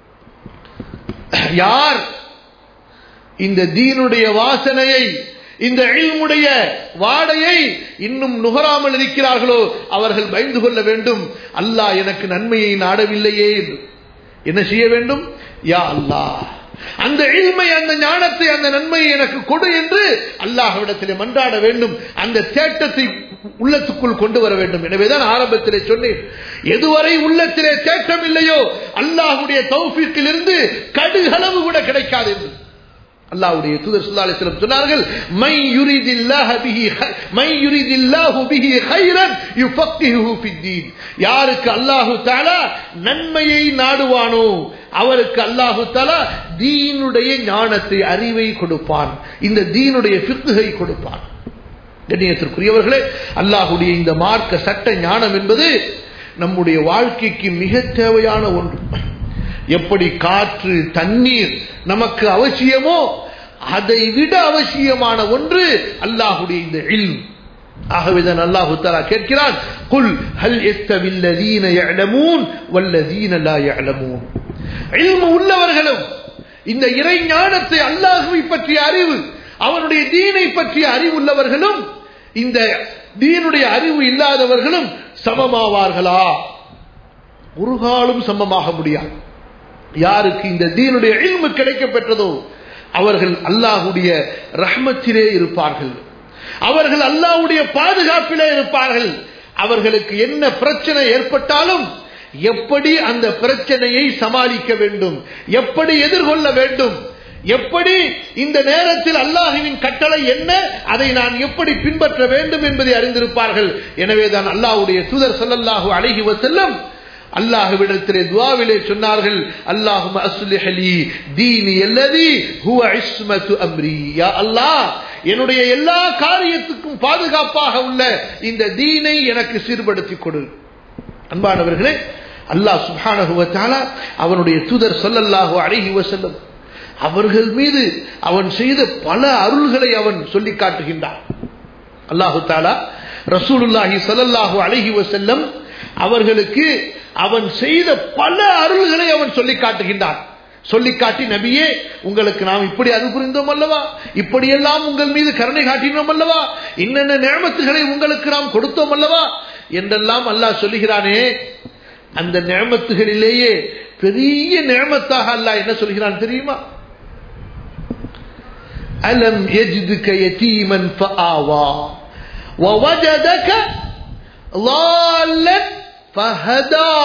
யார் இந்த தீனுடைய வாசனையை இந்த இல்முடைய வாடையை இன்னும் நுகராமல் இருக்கிறார்களோ அவர்கள் பயந்து கொள்ள வேண்டும் அல்லாஹ் எனக்கு நன்மையை நாடவில்லையே என்று என்ன செய்ய வேண்டும் யா அல்லாஹ் அந்த இல்மை அந்த ஞானத்தை அந்த நன்மையை எனக்கு கொடு என்று அல்லாஹ்விடத்திலே மன்றாட வேண்டும் அந்த தேட்டத்தை உள்ளத்துக்குள் கொண்டு வர வேண்டும் எனவேதான் ஆரம்பத்திலே சொன்னேன் எதுவரை உள்ளத்திலே தேட்டம் இல்லையோ அல்லாஹுடைய தௌஃபிக்கில் இருந்து கடுகளவு கூட கிடைக்காது என்று அல்லாஹ்வுடைய தூதர் ஸல்லல்லாஹு அலைஹி வஸல்லம் சொன்னார்கள் மை யுரிதில்லாஹ பிஹி மை யுரிதில்லாஹு பிஹி கைரன் யுஃபக்கிஹு ஃபித்தீன் யாருக்கு அல்லாஹ் தஆலா நன்மையை நாடுவானோ அவருக்கு அல்லாஹு தஆலா தீனுடைய ஞானத்தை அறிவை கொடுப்பான் இந்த தீனுடைய ஃபிக்ஹை கொடுப்பான் கண்ணியத்திற்குரியவர்களே அல்லாஹுடைய இந்த மார்க்க சட்ட ஞானம் என்பது நம்முடைய வாழ்க்கைக்கு மிக தேவையான ஒன்று எப்படி காற்று தண்ணீர் நமக்கு அவசியமோ அதை விட அவசியமான ஒன்று அல்லாஹுடைய இந்த இல்ம் ஆகவேதான் அல்லாஹு தாலா கேட்கிறான் குல் ஹல் எஸ்தவில்லதீன யஅலமூன் வல்லதீன லா யஅலமூன் இல்மு உள்ளவர்களும் இந்த இறை ஞானத்தை அல்லாஹுவை பற்றிய அறிவு அவனுடைய தீனை பற்றிய அறிவு உள்ளவர்களும் இந்த தீனுடைய அறிவு இல்லாதவர்களும் சமமாவார்களா ஒரு காலம் சமமாக முடியாது யாருக்கு இந்த தீனுடைய இல்மு கிடைக்க பெற்றதோ அவர்கள் அல்லாஹுடைய ரஹ்மத்திலே இருப்பார்கள் அவர்கள் அல்லாஹ்வுடைய பாதுகாப்பிலே இருப்பார்கள் அவர்களுக்கு என்ன பிரச்சனை ஏற்பட்டாலும் எப்படி அந்த பிரச்சனையை சமாளிக்க வேண்டும் எப்படி எதிர்கொள்ள வேண்டும் எப்படி இந்த நேரத்தில் அல்லாஹுவின் கட்டளை என்ன அதை நான் எப்படி பின்பற்ற வேண்டும் என்பதை அறிந்திருப்பார்கள் எனவேதான் அல்லாஹ்வுடைய தூதர் ஸல்லல்லாஹு அலைஹி வஸல்லம் அல்லாஹ்விடத்திலே துஆவிலே சொன்னார்கள் அல்லாஹும்ம அஸ்லிஹ் லி தீனி அல்லதி ஹுவ இஸ்மத்து அம்ரி யா அல்லாஹ் என்னுடைய எல்லா காரியத்துக்கும் பாதுகாப்பாக உள்ள இந்த தீனை எனக்கு சீர்படுத்திக் கொடு அன்பானவர்களே அல்லாஹ் சுப்ஹானஹு வ தஆலா அவனுடைய தூதர் ஸல்லல்லாஹு அலைஹி வஸல்லம் அவர்கள் மீது அவன் செய்த பல அருள்களை அவன் சொல்லி காட்டுகின்றான் அல்லாஹு தாலா ரசூலுல்லாஹி ஸல்லல்லாஹு அலைஹி வஸல்லம் அவர்களுக்கு அவன் செய்த பல அருள்களை அவன் சொல்லி காட்டுகின்றான் சொல்லி காட்டி நபியே உங்களுக்கு நாம் இப்படி அது புரிந்தோம் அல்லவா இப்படியெல்லாம் உங்கள் மீது கருணை காட்டினோம் அல்லவா என்னென்ன நியமத்துகளை உங்களுக்கு நாம் கொடுத்தோம் அல்லவா என்றெல்லாம் அல்லாஹ் சொல்லுகிறானே அந்த நியமத்துகளிலேயே பெரிய நியமத்தாக அல்லாஹ் என்ன சொல்கிறான் தெரியுமா அலம் يجدك يتيما فآوى ووجدك ضالا فهدى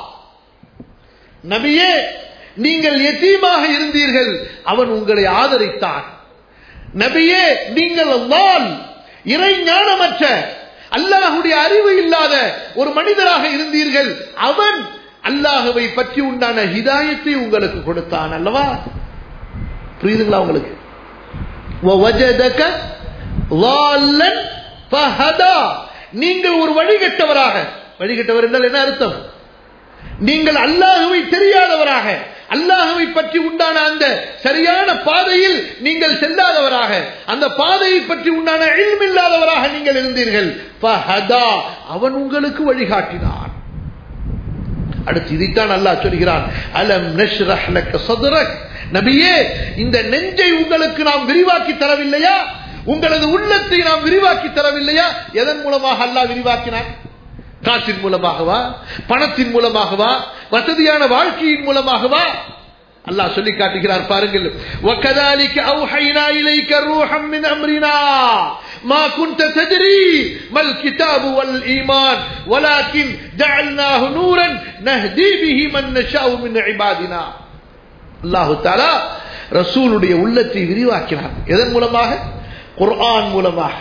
நபியே நீங்கள் எத்தீமாக இருந்தீர்கள் அவன் உங்களை ஆதரித்தான் நபியே நீங்கள் அல்லால் இறை ஞானமற்ற அல்லாஹுடைய அறிவு இல்லாத ஒரு மனிதராக இருந்தீர்கள் அவன் அல்லாஹுவை பற்றி உண்டான ஹிதாயத்தை உங்களுக்கு கொடுத்தான் அல்லவா புரியுதுங்களா உங்களுக்கு وَوَجَدَكَ ضَالًّا فَهَدَى நீங்கள் ஒரு வழிகட்டவராக வழிகட்டவர் என்றால் என்ன அர்த்தம் நீங்கள் அல்லாஹுவை தெரியாதவராக அல்லாஹுவை பற்றி உண்டான அந்த சரியான பாதையில் நீங்கள் செல்லாதவராக அந்த பாதையை பற்றி உண்டான இல்லாதவராக நீங்கள் இருந்தீர்கள் ஃபஹதா அவன் உங்களுக்கு வழிகாட்டினான் அடுத்து இதைத்தான் அல்லாஹ் சொல்கிறான் அலம் நஷ்ரஹ் லக்க சதுரக் நபியே இந்த நெஞ்சை உங்களுக்கு நாம் விரிவாக்கி தரவில்லையா உங்களது உள்ளத்தை நாம் விரிவாக்கி தரவில்லையா எதன் மூலமாக அல்லாஹ் விரிவாக்கினான் காற்றின் மூலமாகவா பணத்தின் மூலமாகவா வசதியான வாழ்க்கையின் மூலமாகவா அல்லாஹ் சொல்லி காட்டுகிறார் பாருங்கள் وكذلك اوحينا اليك روحا من امرنا ما كنت تدري ما الكتاب والايمان ولكن جعلناه نورا نهدي به من نشاء من عبادنا அல்லாஹு தாலா ரசூலுடைய உள்ளத்தை விரிவாக்கினார் எதன் மூலமாக குர்ஆன் மூலமாக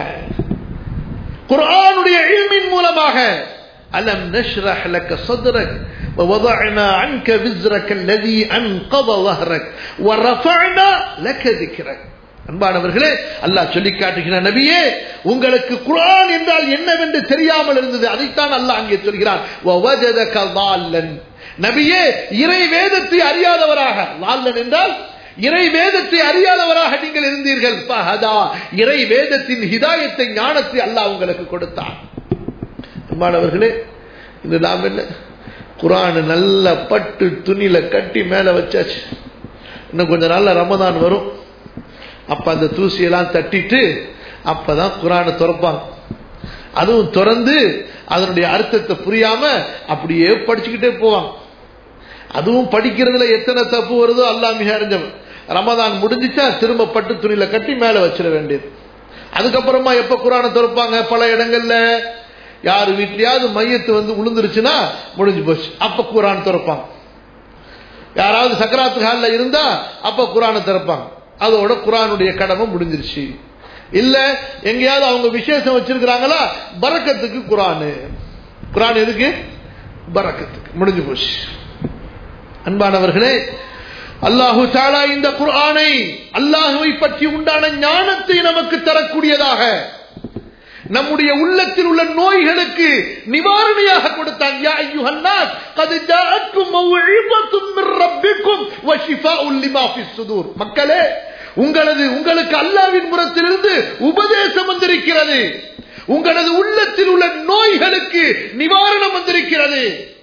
குர்ஆனுடைய இல்மின் மூலமாக அலம் நஷ்ரஹ் லக்க சத்ரக் ووضعنا عنك وزرك الذي انقض ظهرك ورفعنا لك ذكرك அன்பானவர்களே அல்லாஹ் சொல்லி காட்டுகிற நபியே உங்களுக்கு குர்ஆன் என்றால் என்னவென்று தெரியாமல் இருந்தது அதைத்தான் அல்லாஹ் அங்கே சொல்கிறான் ووجدك ضالا நபியே இறை வேதத்தை அறியாதவராக லால்லன் என்றால் இறை வேதத்தை அறியாதவராக நீங்கள் இருந்தீர்கள் பஹதா இறை வேதத்தின் ஹிதாயத்தை ஞானத்தை அல்லாஹ் உங்களுக்கு கொடுத்தான் அன்பானவர்களே இந்த நாம் என்ன குரான் நல்ல பட்டு துணியில கட்டி மேல வச்சாச்சு இன்னும் கொஞ்ச நாள்ல ரமதான் வரும் அப்ப அந்த தூசியெல்லாம் தட்டிட்டு அப்பதான் குரானை திறப்பாங்க அதுவும் திறந்து அதனுடைய அர்த்தத்தை புரியாம அப்படியே படிச்சுக்கிட்டே போவாங்க அதுவும் படிக்கிறதுல எத்தனை தப்பு வருதோ அல்லா மிக அறிஞ்சவன் ரமதான் முடிஞ்சிச்சா திரும்ப பட்டு துணியில கட்டி மேல வச்சிட வேண்டியது அதுக்கப்புறமா எப்ப குரானை திறப்பாங்க பல இடங்கள்ல யாரு வீட்லயாவது மையத்து வந்து உளுந்துருச்சுன்னா முடிஞ்சு போச்சு அப்ப குரான் திறப்பாங்க யாராவது சக்கராத்து ஹாலில் இருந்தா அப்ப குரானை திறப்பாங்க அதோட குரானுடைய கடமை முடிஞ்சிருச்சு இல்ல எங்கேயாவது அவங்க விசேஷம் வச்சிருக்கிறாங்களா பறக்கத்துக்கு குரானு குரான் எதுக்கு பறக்கத்துக்கு முடிஞ்சு போச்சு அன்பானவர்களே அல்லாஹு தாலா இந்த குர்ஆனை அல்லாஹுவை பற்றி உண்டான ஞானத்தை நமக்கு தரக்கூடியதாக நம்முடைய உள்ளத்தில் உள்ள நோய்களுக்கு நிவாரணியாக கொடுத்தான் யா அய்யுஹன்னாஸ் قد جاءتكم موعظة من ربكم وشفاء لما في الصدور மக்களே உங்களது உங்களுக்கு அல்லாவின் புறத்திலிருந்து உபதேசம் வந்திருக்கிறது உங்களது உள்ளத்தில் உள்ள நோய்களுக்கு நிவாரணம் வந்திருக்கிறது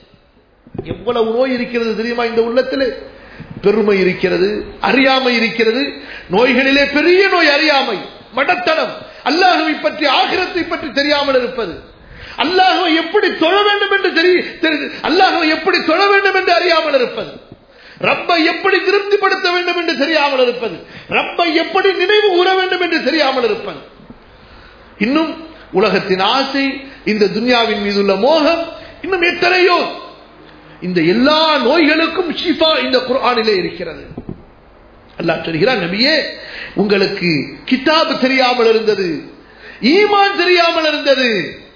எவ்வளவு நோய் இருக்கிறது தெரியுமா இந்த உள்ளத்தில் பெருமை இருக்கிறது அறியாமை இருக்கிறது நோய்களிலே பெரிய நோய் அறியாமை மடத்தனம் அல்லாஹுவை பற்றி ஆகிரத்தை பற்றி தெரியாமல் இருப்பது அல்லாஹுவை எப்படி தொழ வேண்டும் என்று தெரிய அல்லாஹுவை எப்படி தொழ வேண்டும் என்று அறியாமல் இருப்பது ரப்பை எப்படி திருப்திப்படுத்த வேண்டும் என்று தெரியாமல் இருப்பது ரப்பை எப்படி நினைவு கூற வேண்டும் என்று தெரியாமல் இருப்பது இன்னும் உலகத்தின் ஆசை இந்த துன்யாவின் மீதுள்ள மோகம் இன்னும் எத்தனையோ இந்த எல்லா நோய்களுக்கும் ஷிஃபா இந்த குர்ஆனிலே இருக்கிறது அல்லாஹ் சொல்கிறான் நபியே உங்களுக்கு கிதாப் தெரியாமல் இருந்தது ஈமான் தெரியாமல் இருந்தது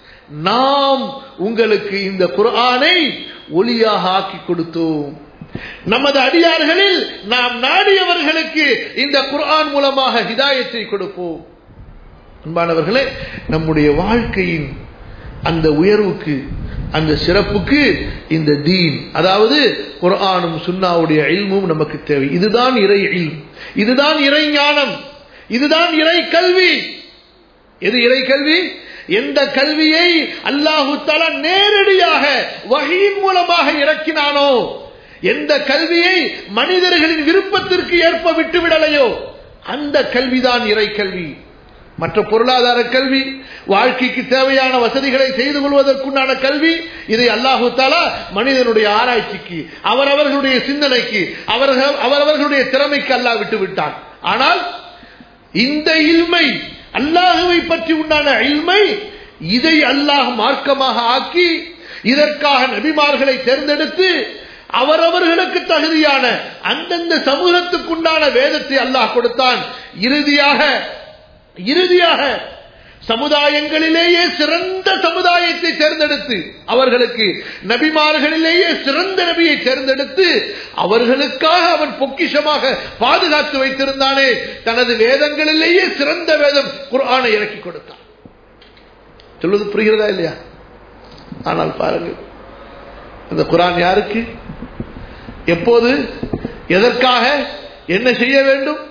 நாம் உங்களுக்கு இந்த குர்ஆனை ஒளியாக ஆக்கி கொடுத்தோம் நமது அடியார்களில் நாம் நாடியவர்களுக்கு இந்த குர்ஆன் மூலமாக ஹிதாயத்தை கொடுப்போம் அன்பானவர்களே நம்முடைய வாழ்க்கையின் அந்த உயர்வுக்கு அந்த சிறப்புக்கு இந்த தீன் அதாவது குர்ஆனும் சுன்னாவுடைய இல்மும் நமக்கு தேவை இதுதான் இறை இல்ம் இதுதான் இறை ஞானம் இதுதான் இறை கல்வி எது இறை கல்வி எந்த கல்வியை அல்லாஹு தலா நேரடியாக வகையின் மூலமாக இறக்கினானோ எந்த கல்வியை மனிதர்களின் விருப்பத்திற்கு ஏற்ப விட்டுவிடலையோ அந்த கல்விதான் இறை கல்வி மற்ற பொருளாதார கல்வி வாழ்க்கைக்கு தேவையான வசதிகளை செய்து கொள்வதற்குண்டான கல்வி இதை அல்லாஹு தாலா மனிதனுடைய ஆராய்ச்சிக்கு அவரவர்களுடைய சிந்தனைக்கு அவர்கள் அவரவர்களுடைய திறமைக்கு அல்லாஹ் விட்டு விட்டான் ஆனால் இந்த இல்மை அல்லாஹுவை பற்றி உண்டான இல்மை இதை அல்லாஹ் மார்க்கமாக ஆக்கி இதற்காக நபிமார்களை தேர்ந்தெடுத்து அவரவர்களுக்கு தகுதியான அந்தந்த சமூகத்துக்குண்டான வேதத்தை அல்லாஹ் கொடுத்தான் இறுதியாக இறுதியாக சமுதாயங்களிலேயே சிறந்த சமுதாயத்தை தேர்ந்தெடுத்து அவர்களுக்கு நபிமார்களிலேயே சிறந்த நபியை தேர்ந்தெடுத்து அவர்களுக்காக அவன் பொக்கிஷமாக பாதுகாத்து வைத்திருந்தானே தனது வேதங்களிலேயே சிறந்த வேதம் குர்ஆனை இறக்கி கொடுத்தான் சொல்வது புரிகிறதா இல்லையா ஆனால் பாருங்கள் அந்த குரான் யாருக்கு எப்போது எதற்காக என்ன செய்ய வேண்டும்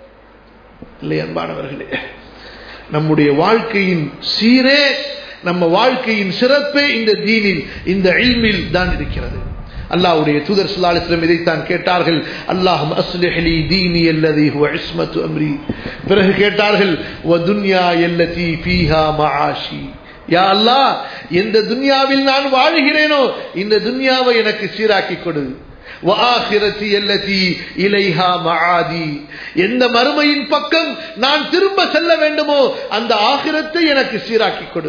இல்லை அன்பானவர்களே நம்முடைய வாழ்க்கையின் சீரே நம்ம வாழ்க்கையின் சிறப்பே இந்த தீனில் இந்த இல்மில் தான் இருக்கிறது அல்லாஹ்வுடைய தூதர் ஸல்லல்லாஹு இதைத்தான் கேட்டார்கள் அல்லாஹும் அஸ்லிஹ் லி தீனி அல்லதி ஹுவ இஸ்மத்து அம்ரி பிறகு கேட்டார்கள் வ துன்யா அல்லதி ஃபீஹா மஆஷி யா அல்லாஹ் எந்த துன்யாவில் நான் வாழ்கிறேனோ இந்த துன்யாவை எனக்கு சீராக்கி கொடு وآخرتي التي إليها معادي எந்த மறுமையின் பக்கம் நான் திரும்ப செல்ல வேண்டுமோ அந்த ஆகிரத்தை எனக்கு சீராக்கி கொடு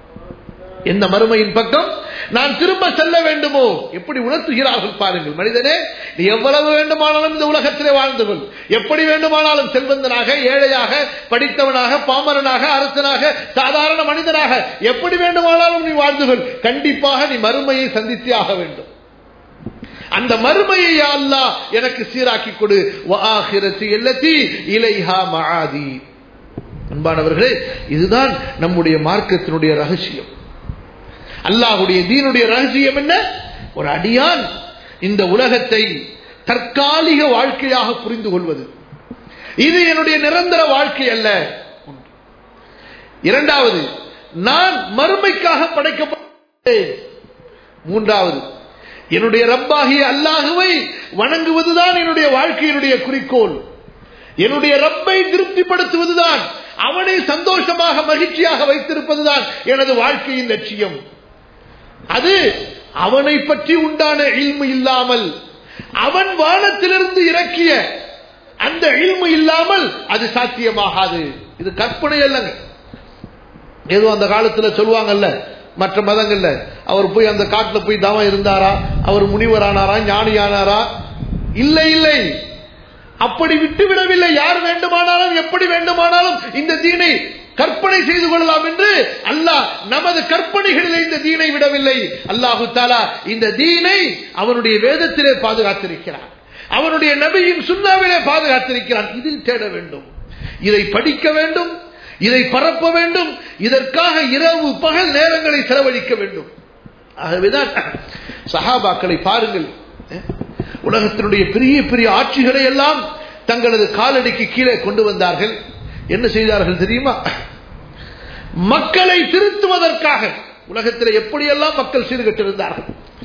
எந்த மறுமையின் பக்கம் நான் திரும்ப செல்ல வேண்டுமோ எப்படி உணர்த்துகிறார்கள் பாருங்கள் மனிதனே நீ எவ்வளவு வேண்டுமானாலும் இந்த உலகத்திலே வாழ்ந்து கொள் எப்படி வேண்டுமானாலும் செல்வந்தனாக ஏழையாக படித்தவனாக பாமரனாக அரசனாக சாதாரண மனிதனாக எப்படி வேண்டுமானாலும் நீ வாழ்ந்து கொள் கண்டிப்பாக நீ மறுமையை சந்தித்தே ஆக வேண்டும் அந்த மறுமையை அல்லா எனக்கு சீராக்கி கொடு வாஹிரத்தி எல்லத்தி இலைஹா மஆதி அன்பானவர்களே இதுதான் நம்முடைய மார்க்கத்தினுடைய ரகசியம் அல்லாஹுடைய தீனுடைய ரகசியம் என்ன ஒரு அடியான் இந்த உலகத்தை தற்காலிக வாழ்க்கையாக புரிந்து கொள்வது இது என்னுடைய நிரந்தர வாழ்க்கை அல்ல இரண்டாவது நான் மறுமைக்காக படைக்கப்பட்டேன் மூன்றாவது என்னுடைய ரப்பாகிய அல்லாஹுவை வணங்குவதுதான் என்னுடைய வாழ்க்கையினுடைய குறிக்கோள் என்னுடைய ரப்பை திருப்திப்படுத்துவதுதான் அவனை சந்தோஷமாக மகிழ்ச்சியாக வைத்திருப்பதுதான் எனது வாழ்க்கையின் லட்சியம் அது அவனை பற்றி உண்டான இல்மு இல்லாமல் அவன் வானத்திலிருந்து இறக்கிய அந்த இல்மு இல்லாமல் அது சாத்தியமாகாது இது கற்பனை அல்லங்க ஏதோ அந்த காலத்துல சொல்லுவாங்கல்ல மற்ற மதங்கள்ல அவர் போய் அந்த காட்டுல போய் தவம் இருந்தாரா அவர் முனிவரானாரா ஞானியானாரா இல்லை இல்லை அப்படி விட்டுவிடவில்லை யார் வேண்டுமானாலும் எப்படி வேண்டுமானாலும் இந்த தீனை கற்பனை செய்து கொள்ளலாம் என்று அல்லாஹ் நமது கற்பனைகளில் இந்த தீனை விடவில்லை அல்லாஹு தாலா இந்த தீனை அவனுடைய வேதத்திலே பாதுகாத்திருக்கிறான் அவனுடைய நபியின் சுண்ணாவிலே பாதுகாத்திருக்கிறான் இதில் தேட வேண்டும் இதை படிக்க வேண்டும் இதை பரப்ப வேண்டும் இதற்காக இரவு பகல் நேரங்களை செலவழிக்க வேண்டும் ஆகவேதான் சஹாபாக்களை பாருங்கள் உலகத்தினுடைய பெரிய பெரிய ஆட்சிகளை எல்லாம் தங்களது காலடிக்கு கீழே கொண்டு வந்தார்கள் என்ன செய்தார்கள் தெரியுமா மக்களை திருத்துவதற்காக உலகத்தில் எப்படியெல்லாம் மக்கள் சீர்கட்டிருந்தார்கள்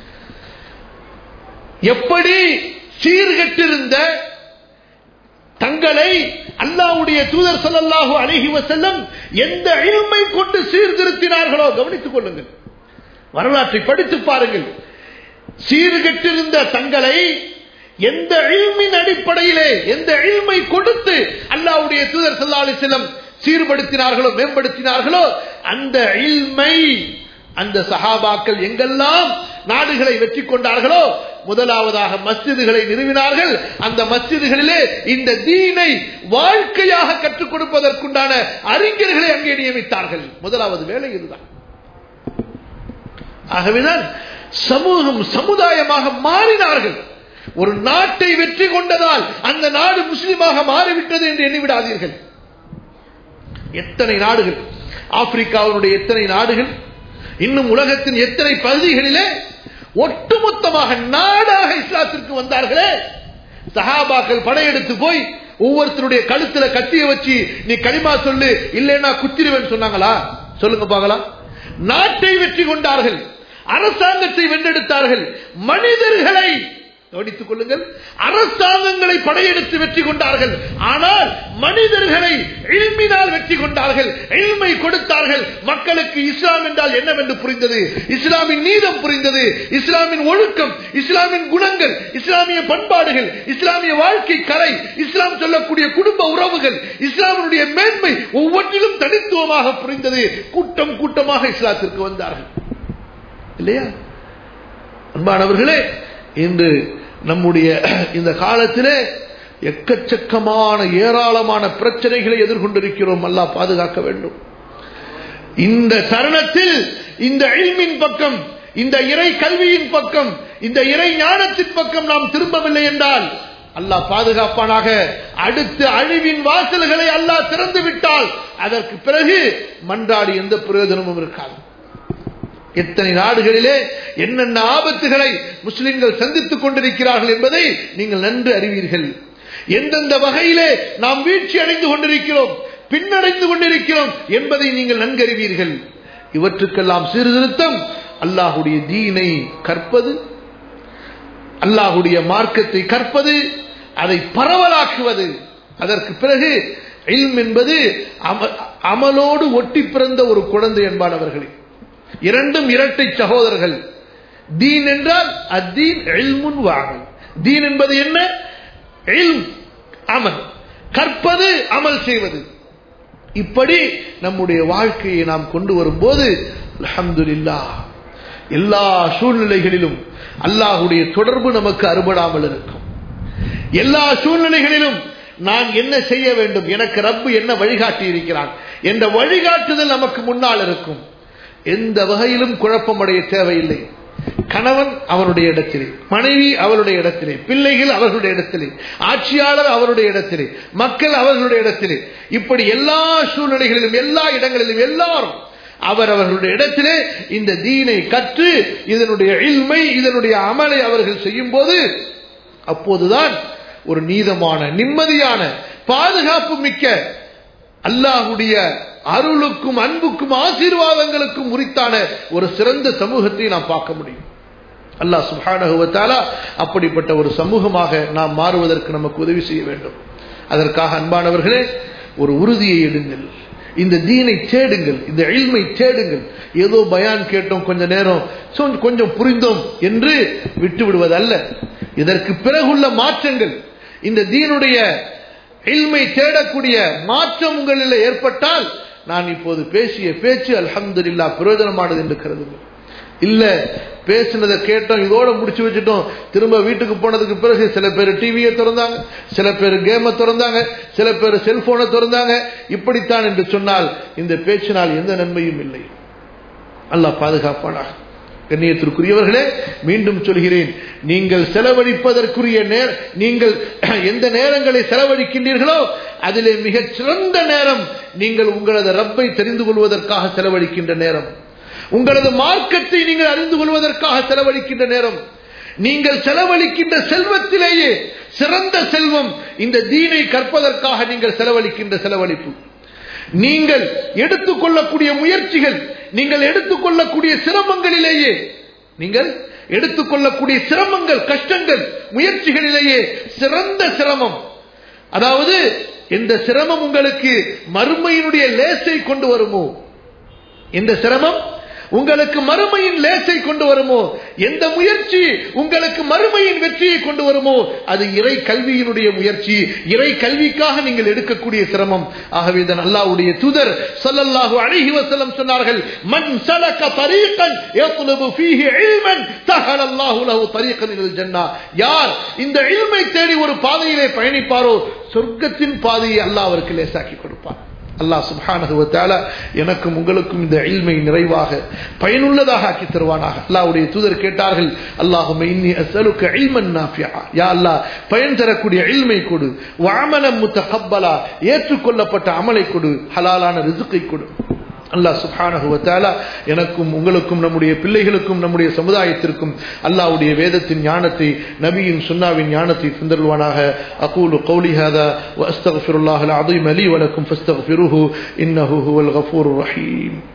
எப்படி சீர்கட்டிருந்த தங்களை அல்லாவுடைய தூதர் சொல்லல்லாஹு அழகி வசல்லம் எந்த இல்மை கொண்டு சீர்திருத்தினார்களோ கவனித்துக் கொள்ளுங்கள் வரலாற்றை படித்து பாருங்கள் சீர்கெட்டிருந்த தங்களை எந்த இல்மின் அடிப்படையிலே எந்த இல்மை கொடுத்து அல்லாவுடைய தூதர் சல்லா அலிஸ்லம் சீர்படுத்தினார்களோ மேம்படுத்தினார்களோ அந்த இல்மை அந்த சஹாபாக்கள் எங்கெல்லாம் நாடுகளை வெற்றி கொண்டார்களோ முதலாவதாக மஸ்ஜிதுகளை நிறுவினார்கள் அந்த மஸ்ஜிதுகளிலே இந்த தீனை வாழ்க்கையாக கற்றுக் கொடுப்பதற்குண்டான அறிஞர்களை அங்கே நியமித்தார்கள் முதலாவது வேலை இதுதான் ஆகவேதான் சமூகம் சமுதாயமாக மாறினார்கள் ஒரு நாட்டை வெற்றி கொண்டதால் அந்த நாடு முஸ்லிமாக மாறிவிட்டது என்று எண்ணிவிடாதீர்கள் எத்தனை நாடுகள் ஆப்பிரிக்காவினுடைய எத்தனை நாடுகள் இன்னும் உலகத்தின் எத்தனை பகுதிகளிலே ஒட்டுமொத்தமாக நாடாக இஸ்லாத்திற்கு வந்தார்களே சஹாபாக்கள் படையெடுத்து போய் ஒவ்வொருத்தருடைய கழுத்துல கத்திய வச்சு நீ களிமா சொல்லு இல்லைன்னா குத்திருவேன் சொன்னாங்களா சொல்லுங்க பார்க்கலாம் நாட்டை வெற்றி கொண்டார்கள் அரசாங்கத்தை வென்றெடுத்தார்கள் மனிதர்களை கவனித்துக் கொள்ளுங்கள் அரசாங்கங்களை படையெடுத்து வெற்றி கொண்டார்கள் ஆனால் மனிதர்களை இல்மினால் வெற்றி கொண்டார்கள் இல்மை கொடுத்தார்கள் மக்களுக்கு இஸ்லாம் என்றால் என்னவென்று புரிந்தது இஸ்லாமின் நீதம் புரிந்தது இஸ்லாமின் ஒழுக்கம் இஸ்லாமின் குணங்கள் இஸ்லாமிய பண்பாடுகள் இஸ்லாமிய வாழ்க்கை கலை இஸ்லாம் சொல்லக்கூடிய குடும்ப உறவுகள் இஸ்லாமினுடைய மேன்மை ஒவ்வொன்றிலும் தனித்துவமாக புரிந்தது கூட்டம் கூட்டமாக இஸ்லாத்திற்கு வந்தார்கள் இல்லையா அன்பானவர்களே இன்று நம்முடைய இந்த காலத்திலே எக்கச்சக்கமான ஏராளமான பிரச்சனைகளை எதிர்கொண்டிருக்கிறோம் அல்லா பாதுகாக்க வேண்டும் இந்த தருணத்தில் இந்த அழிமின் பக்கம் இந்த இறை கல்வியின் பக்கம் இந்த இறை ஞானத்தின் பக்கம் நாம் திரும்பவில்லை என்றால் அல்லாஹ் பாதுகாப்பானாக அடுத்து அழிவின் வாசல்களை அல்லாஹ் திறந்து விட்டால் அதற்கு பிறகு மன்றாடி எந்த பிரயோஜனமும் இருக்காது எத்தனை நாடுகளிலே என்னென்ன ஆபத்துகளை முஸ்லிம்கள் சந்தித்துக் கொண்டிருக்கிறார்கள் என்பதை நீங்கள் நன்கு அறிவீர்கள் எந்தெந்த வகையிலே நாம் வீழ்ச்சி அடைந்து கொண்டிருக்கிறோம் பின்னடைந்து கொண்டிருக்கிறோம் என்பதை நீங்கள் நன்கறிவீர்கள் இவற்றுக்கெல்லாம் சீர்திருத்தம் அல்லாஹுடைய தீனை கற்பது அல்லாஹுடைய மார்க்கத்தை கற்பது அதை பரவலாக்குவது அதற்கு பிறகு இல்ம் என்பது அமலோடு ஒட்டி பிறந்த ஒரு குழந்தை என்பானவர்களே இரண்டும் இரட்டை சகோதரர்கள் தீன் என்றால் அத்தீன் எல்முன் வாகல் தீன் என்பது என்ன அமல் கற்பது அமல் செய்வது இப்படி நம்முடைய வாழ்க்கையை நாம் கொண்டு வரும்போது அலமதுல்லா எல்லா சூழ்நிலைகளிலும் அல்லாஹுடைய தொடர்பு நமக்கு அறுபடாமல் இருக்கும் எல்லா சூழ்நிலைகளிலும் நான் என்ன செய்ய வேண்டும் எனக்கு ரப்பு என்ன வழிகாட்டி இருக்கிறான் என்ற வழிகாட்டுதல் நமக்கு முன்னால் இருக்கும் எந்த வகையிலும் குழப்பமடைய தேவையில்லை கணவன் அவனுடைய இடத்திலே மனைவி அவருடைய இடத்திலே பிள்ளைகள் அவர்களுடைய இடத்திலே ஆட்சியாளர் அவருடைய இடத்திலே மக்கள் அவர்களுடைய இடத்திலே இப்படி எல்லா சூழ்நிலைகளிலும் எல்லா இடங்களிலும் எல்லாரும் அவர் அவர்களுடைய இடத்திலே இந்த தீனை கற்று இதனுடைய இல்மை இதனுடைய அமலை அவர்கள் செய்யும் போது அப்போதுதான் ஒரு நீதமான நிம்மதியான பாதுகாப்பு மிக்க அல்லாஹுடைய அருளுக்கும் அன்புக்கும் ஆசீர்வாதங்களுக்கும் உரித்தான ஒரு சிறந்த சமூகத்தை நாம் பார்க்க முடியும் அல்லாஹ் சுபானகுவத்தாலா அப்படிப்பட்ட ஒரு சமூகமாக நாம் மாறுவதற்கு நமக்கு உதவி செய்ய வேண்டும் அதற்காக அன்பானவர்களே ஒரு உறுதியை எடுங்கள் இந்த தீனை தேடுங்கள் இந்த எழில்மை தேடுங்கள் ஏதோ பயான் கேட்டோம் கொஞ்ச நேரம் கொஞ்சம் புரிந்தோம் என்று விட்டு விடுவதல்ல இதற்கு பிறகுள்ள மாற்றங்கள் இந்த தீனுடைய இல்மை தேடக்கூடிய மாற்றம் உங்களில் ஏற்பட்டால் நான் இப்போது பேசிய பேச்சு அலமது இல்லா பிரயோஜனமானது என்று கருதுங்கள் இல்ல பேசினதை கேட்டோம் இதோட முடிச்சு வச்சுட்டோம் திரும்ப வீட்டுக்கு போனதுக்கு பிறகு சில பேர் டிவியை திறந்தாங்க சில பேர் கேமை திறந்தாங்க சில பேர் செல்போனை திறந்தாங்க இப்படித்தான் என்று சொன்னால் இந்த பேச்சினால் எந்த நன்மையும் இல்லை அல்லாஹ் பாதுகாப்பானாக கண்ணியத்திற்குரியவர்களே மீண்டும் சொல்கிறேன் நீங்கள் செலவழிப்பதற்குரிய நேர நீங்கள் எந்த நேரங்களை செலவழிக்கின்றீர்களோ அதிலே மிகச் சிறந்த நேரம் நீங்கள் உங்களது ரப்பை தெரிந்து கொள்வதற்காக செலவழிக்கின்ற நேரம் உங்களது மார்க்கத்தை நீங்கள் அறிந்து கொள்வதற்காக செலவழிக்கின்ற நேரம் நீங்கள் செலவழிக்கின்ற செல்வத்திலேயே சிறந்த செல்வம் இந்த தீனை கற்பதற்காக நீங்கள் செலவழிக்கின்ற செலவழிப்பு நீங்கள் எடுத்துக்கொள்ளக்கூடிய முயற்சிகள் நீங்கள் எடுத்துக்கொள்ளக்கூடிய சிரமங்களிலேயே நீங்கள் எடுத்துக்கொள்ளக்கூடிய சிரமங்கள் கஷ்டங்கள் முயற்சிகளிலேயே சிறந்த சிரமம் அதாவது எந்த சிரமம் உங்களுக்கு மறுமையினுடைய லேசை கொண்டு வருமோ எந்த சிரமம் உங்களுக்கு மறுமையின் லேசை கொண்டு வருமோ எந்த முயற்சி உங்களுக்கு மறுமையின் வெற்றியை கொண்டு வருமோ அது இறை கல்வியினுடைய முயற்சி இறை கல்விக்காக நீங்கள் எடுக்கக்கூடிய சிரமம் ஆகவே இதன் அல்லாவுடைய தூதர் சொல்லல்லாஹு அழகி வசலம் சொன்னார்கள் மண் சலக்க தரீகன் யத்லுபு ஃபீஹி இல்மன் தஹல அல்லாஹு லஹு தரீகன் இலல் ஜன்னah யார் இந்த இல்மை தேடி ஒரு பாதையிலே பயணிப்பாரோ சொர்க்கத்தின் பாதையை அல்லாஹ் அவருக்கு லேசாக்கி கொடுப்பார் அல்லாஹ் சுபானகுவத்தால எனக்கும் உங்களுக்கும் இந்த இல்மை நிறைவாக பயனுள்ளதாக ஆக்கி தருவானாக அல்லாவுடைய தூதர் கேட்டார்கள் அல்லாஹும் யா அல்லாஹ் பயன் தரக்கூடிய இல்மை கொடு வாமலம் முத்த ஹப்பலா ஏற்றுக்கொள்ளப்பட்ட அமலை கொடு ஹலாலான ரிசுக்கை கொடு அல்லாஹ் சுபானகுவத்தாலா எனக்கும் உங்களுக்கும் நம்முடைய பிள்ளைகளுக்கும் நம்முடைய சமுதாயத்திற்கும் அல்லாவுடைய வேதத்தின் ஞானத்தை நபியின் சுன்னாவின் ஞானத்தை தந்தருவானாக அகூலு கௌலி ஹாதா வஸ்தக்ஃபிருல்லாஹ் அல் அதீம் அலி வலக்கும் ஃபஸ்தக்ஃபிருஹு இன்னஹு ஹுவல் கஃபூர் ரஹீம்